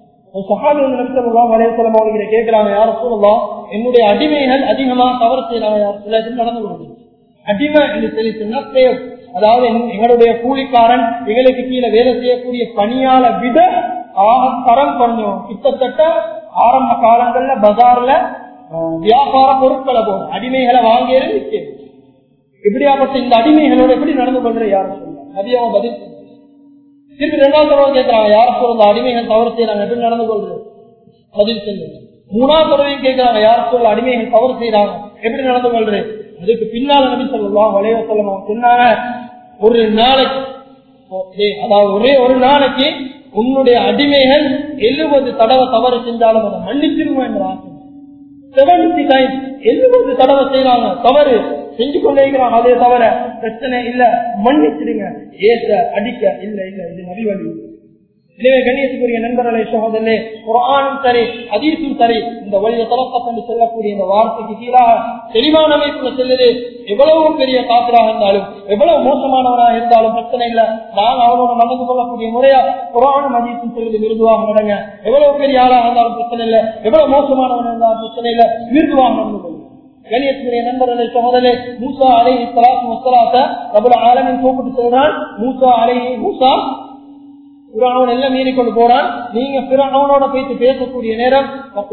கேட்கிறாங்க யார சொல்லலாம் என்னுடைய அடிமைகள் அதிகமா தவறு செய்யறாங்க யார் சில நடந்து கொள்வது அடிமை என்று சொல்லி சொன்னா தேவ் அதாவது எங்களுடைய கூலிக்காரன் எங்களுக்கு கீழே வேலை செய்யக்கூடிய பணியால விட ஆக தரம் கொஞ்சம் கிட்டத்தட்ட ஆரம்ப காலங்கள்ல பஜார்ல வியாபார பொருட்களை போகும் அடிமைகளை வாங்கியது விற்கிறது இப்படியாப்பட்ட இந்த அடிமைகளோட எப்படி நடந்து கொள்ற யாரும் சொல்லுங்க அதிகமா பதில் திருப்பி ரெண்டாவது தடவை கேட்கிறாங்க யார சொல்ற அடிமைகள் தவறு செய்யறாங்க எப்படி நடந்து கொள்றது பதில் சொல்லுங்க மூணாவது தடவையும் கேட்கிறாங்க யார சொல்ல அடிமைகள் தவறு செய்யறாங்க எப்படி நடந்து கொள்றது அதுக்கு பின்னால நபி சொல்லலாம் வளைவ சொல்ல சொன்னாங்க ஒரு நாளைக்கு அதாவது ஒரே ஒரு நாளைக்கு உன்னுடைய அடிமைகள் எழுபது தடவை தவறு செஞ்சாலும் அதை மன்னிச்சிருவோம் என்ற ஆசை செவன்டி டைம் எழுபது தடவை செய்யறாங்க தவறு செஞ்சு கொண்டே இருக்கிறாங்க அதே தவிர பிரச்சனை இல்ல மன்னிச்சிடுங்க ஏச அடிக்க இல்ல இல்ல இது நபி வழி எனவே கண்ணியத்துக்குரிய நண்பர்களை சகோதரே குரானும் சரி அதீசும் சரி இந்த வழியை தலப்பத் என்று சொல்லக்கூடிய இந்த வார்த்தைக்கு கீழாக தெளிவான அமைப்புல செல்லுது எவ்வளவு பெரிய காத்திராக இருந்தாலும் எவ்வளவு மோசமானவராக இருந்தாலும் பிரச்சனை இல்லை நாங்க அவனோட நடந்து கொள்ளக்கூடிய முறையா குரானும் அதீசும் செல்லுது விருதுவாக நடங்க எவ்வளவு பெரிய ஆளாக இருந்தாலும் பிரச்சனை இல்லை எவ்வளவு மோசமானவன் இருந்தாலும் பிரச்சனை இல்லை விருதுவாக நடந்து கொள்ளுங்க கணியத்துக்குரிய நண்பர்களை சகோதரே மூசா அலை சலாத்து முஸ்தலாத்த பிரபல ஆலமின் கூப்பிட்டு சொல்றான் மூசா அலை மூசா பிறவன் எல்லாம் மீறி கொண்டு போறான் நீங்க பிறவனோட போயிட்டு பேசக்கூடிய நேரம்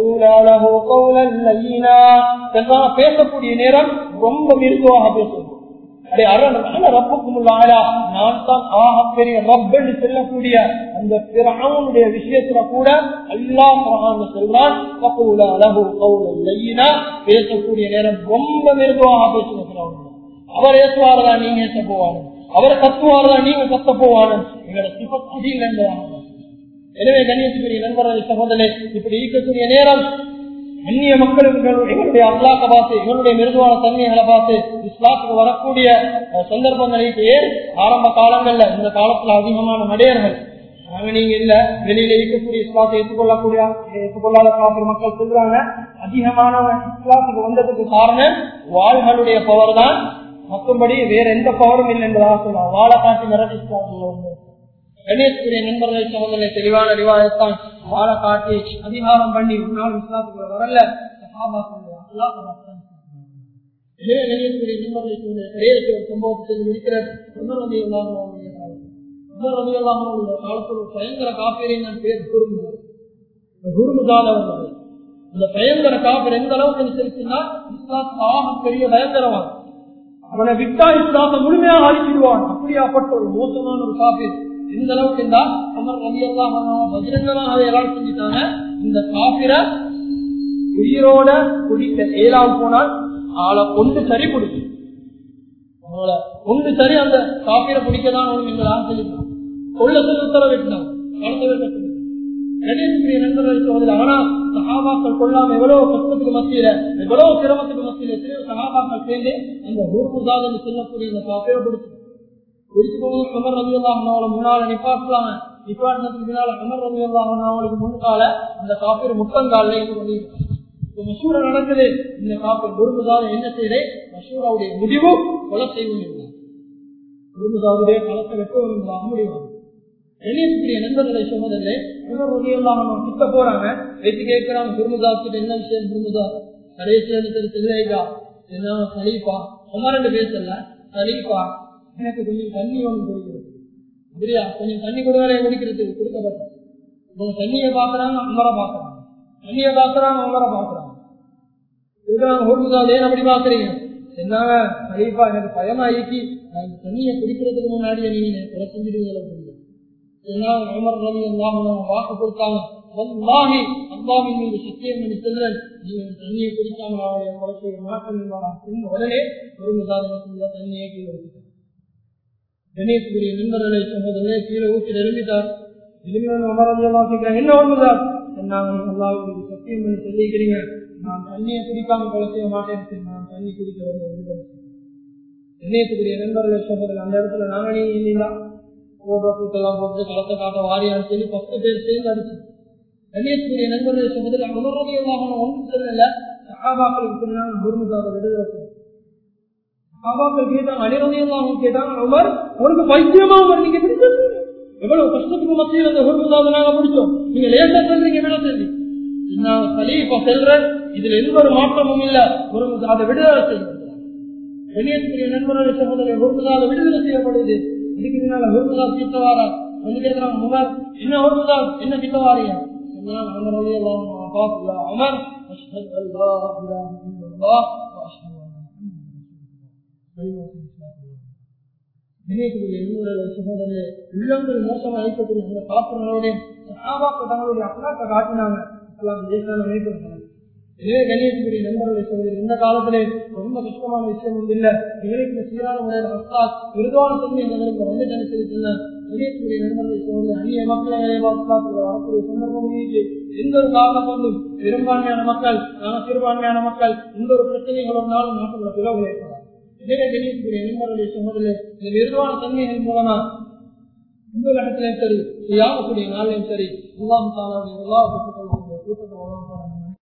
பேசக்கூடிய நேரம் ரொம்ப மிருதுவாக பேசணும் நான் தான் ஆக பெரிய ரப்பன்னு செல்லக்கூடிய அந்த பிறவனுடைய விஷயத்துல கூட அல்லாஹ் சொல்றான் பேசக்கூடிய நேரம் ரொம்ப மிருதுவாக பேசணும் அவர் ஏசுவாரதான் நீங்க ஏச போவாங்க அவரை கத்துவாரதான் நீங்க கத்த போவாங்க எங்களோட சிபத் அதில் எனவே கண்ணியத்துக்குரிய நண்பர்களை சகோதரே இப்படி இருக்கக்கூடிய நேரம் அந்நிய மக்களுக்கு எங்களுடைய அல்லாக்க பார்த்து எங்களுடைய மிருதுவான தன்மைகளை பார்த்து இஸ்லாத்துக்கு வரக்கூடிய சந்தர்ப்பங்களுக்கு ஏன் ஆரம்ப காலங்கள்ல இந்த காலத்துல அதிகமான மடையர்கள் நாங்க நீங்க இல்ல வெளியில இருக்கக்கூடிய இஸ்லாத்தை ஏற்றுக்கொள்ளக்கூடிய ஏற்றுக்கொள்ளாத காப்பீர் மக்கள் சொல்றாங்க அதிகமானவன் இஸ்லாத்துக்கு வந்ததுக்கு காரணம் வாள்களுடைய பவர் தான் மற்றபடி வேற எந்த பவரும் இல்லை என்பதாக சொல்லலாம் வாழை காட்டி மிரட்டி இஸ்லாத்துல கணேசத்துடைய நண்பர்களை சகோதரனை தெளிவான அறிவாயத்தான் வாழை காட்டி அதிகாரம் பண்ணி ஒரு நாள் இஸ்லாத்துக்குள்ள வரல கணேசத்துடைய நண்பர்களை கடையத்துக்கு ஒரு சம்பவத்தை செய்து முடிக்கிறார் உமர் ரவி அல்லாஹனுடைய காலம் உமர் ரவி அல்லாஹனுடைய காலத்தில் ஒரு பயங்கர காப்பீரின் நான் பேர் குருமுதா குருமுதால வந்தது அந்த பயங்கர காப்பீர் எந்த அளவுக்கு அனுசரிச்சுன்னா இஸ்லாத்து ஆக பெரிய பயங்கரவான் அவனை விட்டா இஸ்லாத்தை முழுமையாக அழிச்சிடுவான் அப்படியாப்பட்ட ஒரு மோசமான ஒரு காப்பீர் எந்த அளவுக்கு இருந்தால் அமர் ரவி எல்லாம் பகிரங்கமாக அதை எல்லாம் செஞ்சுட்டாங்க இந்த காப்பிர உயிரோட குடிக்க ஏழாம் போனால் ஆளை கொண்டு சரி குடிச்சு அவங்கள கொண்டு சரி அந்த காப்பிர குடிக்கதான் ஒண்ணு எங்களால் சொல்லிட்டான் கொள்ள சொல்லி உத்தரவிட்டான் கடத்த கணேசனுடைய நண்பர்கள் சோதரி ஆனா சகாபாக்கள் கொள்ளாம எவ்வளவு கஷ்டத்துக்கு மத்தியில எவ்வளவு சிரமத்துக்கு மத்தியில எத்தனையோ சகாபாக்கள் சேர்ந்து அந்த ஊர்முதாத் என்று சொல்லக்கூடிய இந்த காப்பிர குடிச்சு குடிச்சு போது அமர் ரவி அல்லாஹ் முன்னால நிப்பாட்டலாம நிப்பாட்டினதுக்கு பின்னால அமர் ரவி அல்லாஹ் அவங்களுக்கு முன்கால அந்த காப்பீர் முட்டங்கால இருந்து மசூரா நடக்குது இந்த காப்பீர் குருமுதாத என்ன செய்தே மசூராவுடைய முடிவு கொலை செய்வோம் குருமுதாவுடைய களத்தை வெட்டவும் என்பதாக முடிவாங்க எளியக்கூடிய நண்பர்களை சொன்னதில்லை உமர் ரவி அல்லாஹ் கிட்ட போறாங்க வைத்து கேட்கிறாங்க குருமுதா கிட்ட என்ன விஷயம் குருமுதா கடைசியில் தெரியா என்ன சலீஃபா உமரண்டு பேசல சலீஃபா எனக்கு கொஞ்சம் தண்ணி ஒன்று குடிக்கிறது அப்படியா கொஞ்சம் தண்ணி கொடுவேன் குடிக்கிறது கொடுக்கப்பட்டது உங்க தண்ணியை பாக்குறாங்க அமரை பாக்குறாங்க தண்ணியை பாக்குறாங்க அமரை பாக்குறாங்க இதுதான் அப்படி பாக்குறீங்க என்னாங்க கலீஃபா எனக்கு பயமாயிக்கு நான் இந்த தண்ணியை குடிக்கிறதுக்கு முன்னாடி நீங்க கொலை செஞ்சிடுவீங்களா உமர் ரவி அல்லாஹ் வாக்கு கொடுத்தாங்க வல்லாஹி அல்லாஹின் மீது சத்தியம் பண்ணி செல்றேன் நீங்க தண்ணியை குடிக்காம அவருடைய கொலை செய்ய மாட்டேன் உடனே ஒரு உதாரணம் செஞ்சா தண்ணியை கீழே வச்சுட்டாங்க கணேசனுடைய நண்பர்களை சகோதரே கீழே ஊற்றி நிரம்பிட்டார் எளிமையான அமரஞ்செல்லாம் கேட்கிறாங்க என்ன ஒண்ணுதான் அல்லாவுக்கு சத்தியம் பண்ணி சொல்லிக்கிறீங்க நான் தண்ணியை குடிக்காம கொலை செய்ய மாட்டேன் நான் தண்ணி குடிக்க கணேசனுடைய நண்பர்களை சகோதரர் அந்த இடத்துல நாங்க நீங்க இல்லைங்களா போடுற கூட்டெல்லாம் போட்டு களத்தை காட்ட வாரியான்னு சொல்லி பத்து பேர் சேர்ந்து அடிச்சு கணேசனுடைய நண்பர்களை சகோதரர் அமரஞ்செல்லாம் ஒன்று சொல்லல சகாபாக்களுக்கு பின்னால் குருமுதாத விடுதலை சகாபாக்கள் கேட்டாங்க அனிரதையெல்லாம் கேட்டாங்க உமர் உனக்கு பைத்தியமா உமர் நீங்க எப்படி சொல்றீங்க எவ்வளவு கஷ்டத்துக்கு மத்தியில் அந்த குருமுதாத நாங்க பிடிச்சோம் நீங்க லேசா சொல்றீங்க விட சொல்லி நான் சலீஃபா செல்றேன் இதுல எந்த ஒரு மாற்றமும் இல்ல குருமுதாத விடுதலை செய்யும் வெளியேற்ற நண்பர்களுடைய சகோதரர் குருமுதாத விடுதலை செய்யப்படுது இதுக்கு பின்னால குருமுதா திட்டவாரா வந்து கேட்கிறாங்க உமர் என்ன குருமுதா என்ன திட்டவாரியா அமர் அலியெல்லாம் அமர் அஷ்ஹது அல்லா இலாஹ இல்லல்லாஹ் வ அஷ்ஹது சகோதரே உள்ளங்கள் மோசமா இருக்கக்கூடிய அந்த பாத்திரங்களோட சகாபாக்கள் தங்களுடைய அக்கலாக்க காட்டினாங்க இதே கணியத்துக்குரிய நண்பர்களை சகோதரி இந்த காலத்திலே ரொம்ப கஷ்டமான விஷயம் ஒன்று இல்ல எங்களுக்கு சீரான முறையில் அஸ்தாத் விருதுவான தன்மை எங்களுக்கு வந்து நினைச்சிருக்கின்றன கணியத்துக்குரிய நண்பர்களை சகோதரி அந்நிய மக்களை வரக்கூடிய சந்தர்ப்பம் எந்த ஒரு காரணம் கொண்டும் பெரும்பான்மையான மக்கள் நாங்கள் சிறுபான்மையான மக்கள் எந்த ஒரு பிரச்சனைகள் ஒரு நாளும் நாட்டுள்ள பிளவுகள் ஏற்படும் இதே கணியத்துக்குரிய நண்பர்களுடைய சகோதரர் இந்த விருதுவான தன்மைகள் மூலமா நாங்கள் எங்களுடைய மக்களுடைய பிரச்சனைகளை நாங்கள் தீர்த்து கொள்ளலாம் இந்த உலகத்திலையும் சரி யாவக்கூடிய நாளிலையும் சரி அல்லாஹ் தாலாவுடைய எல்லா பெற்றுக்கொள்ளக்கூடிய கூட்டத்தை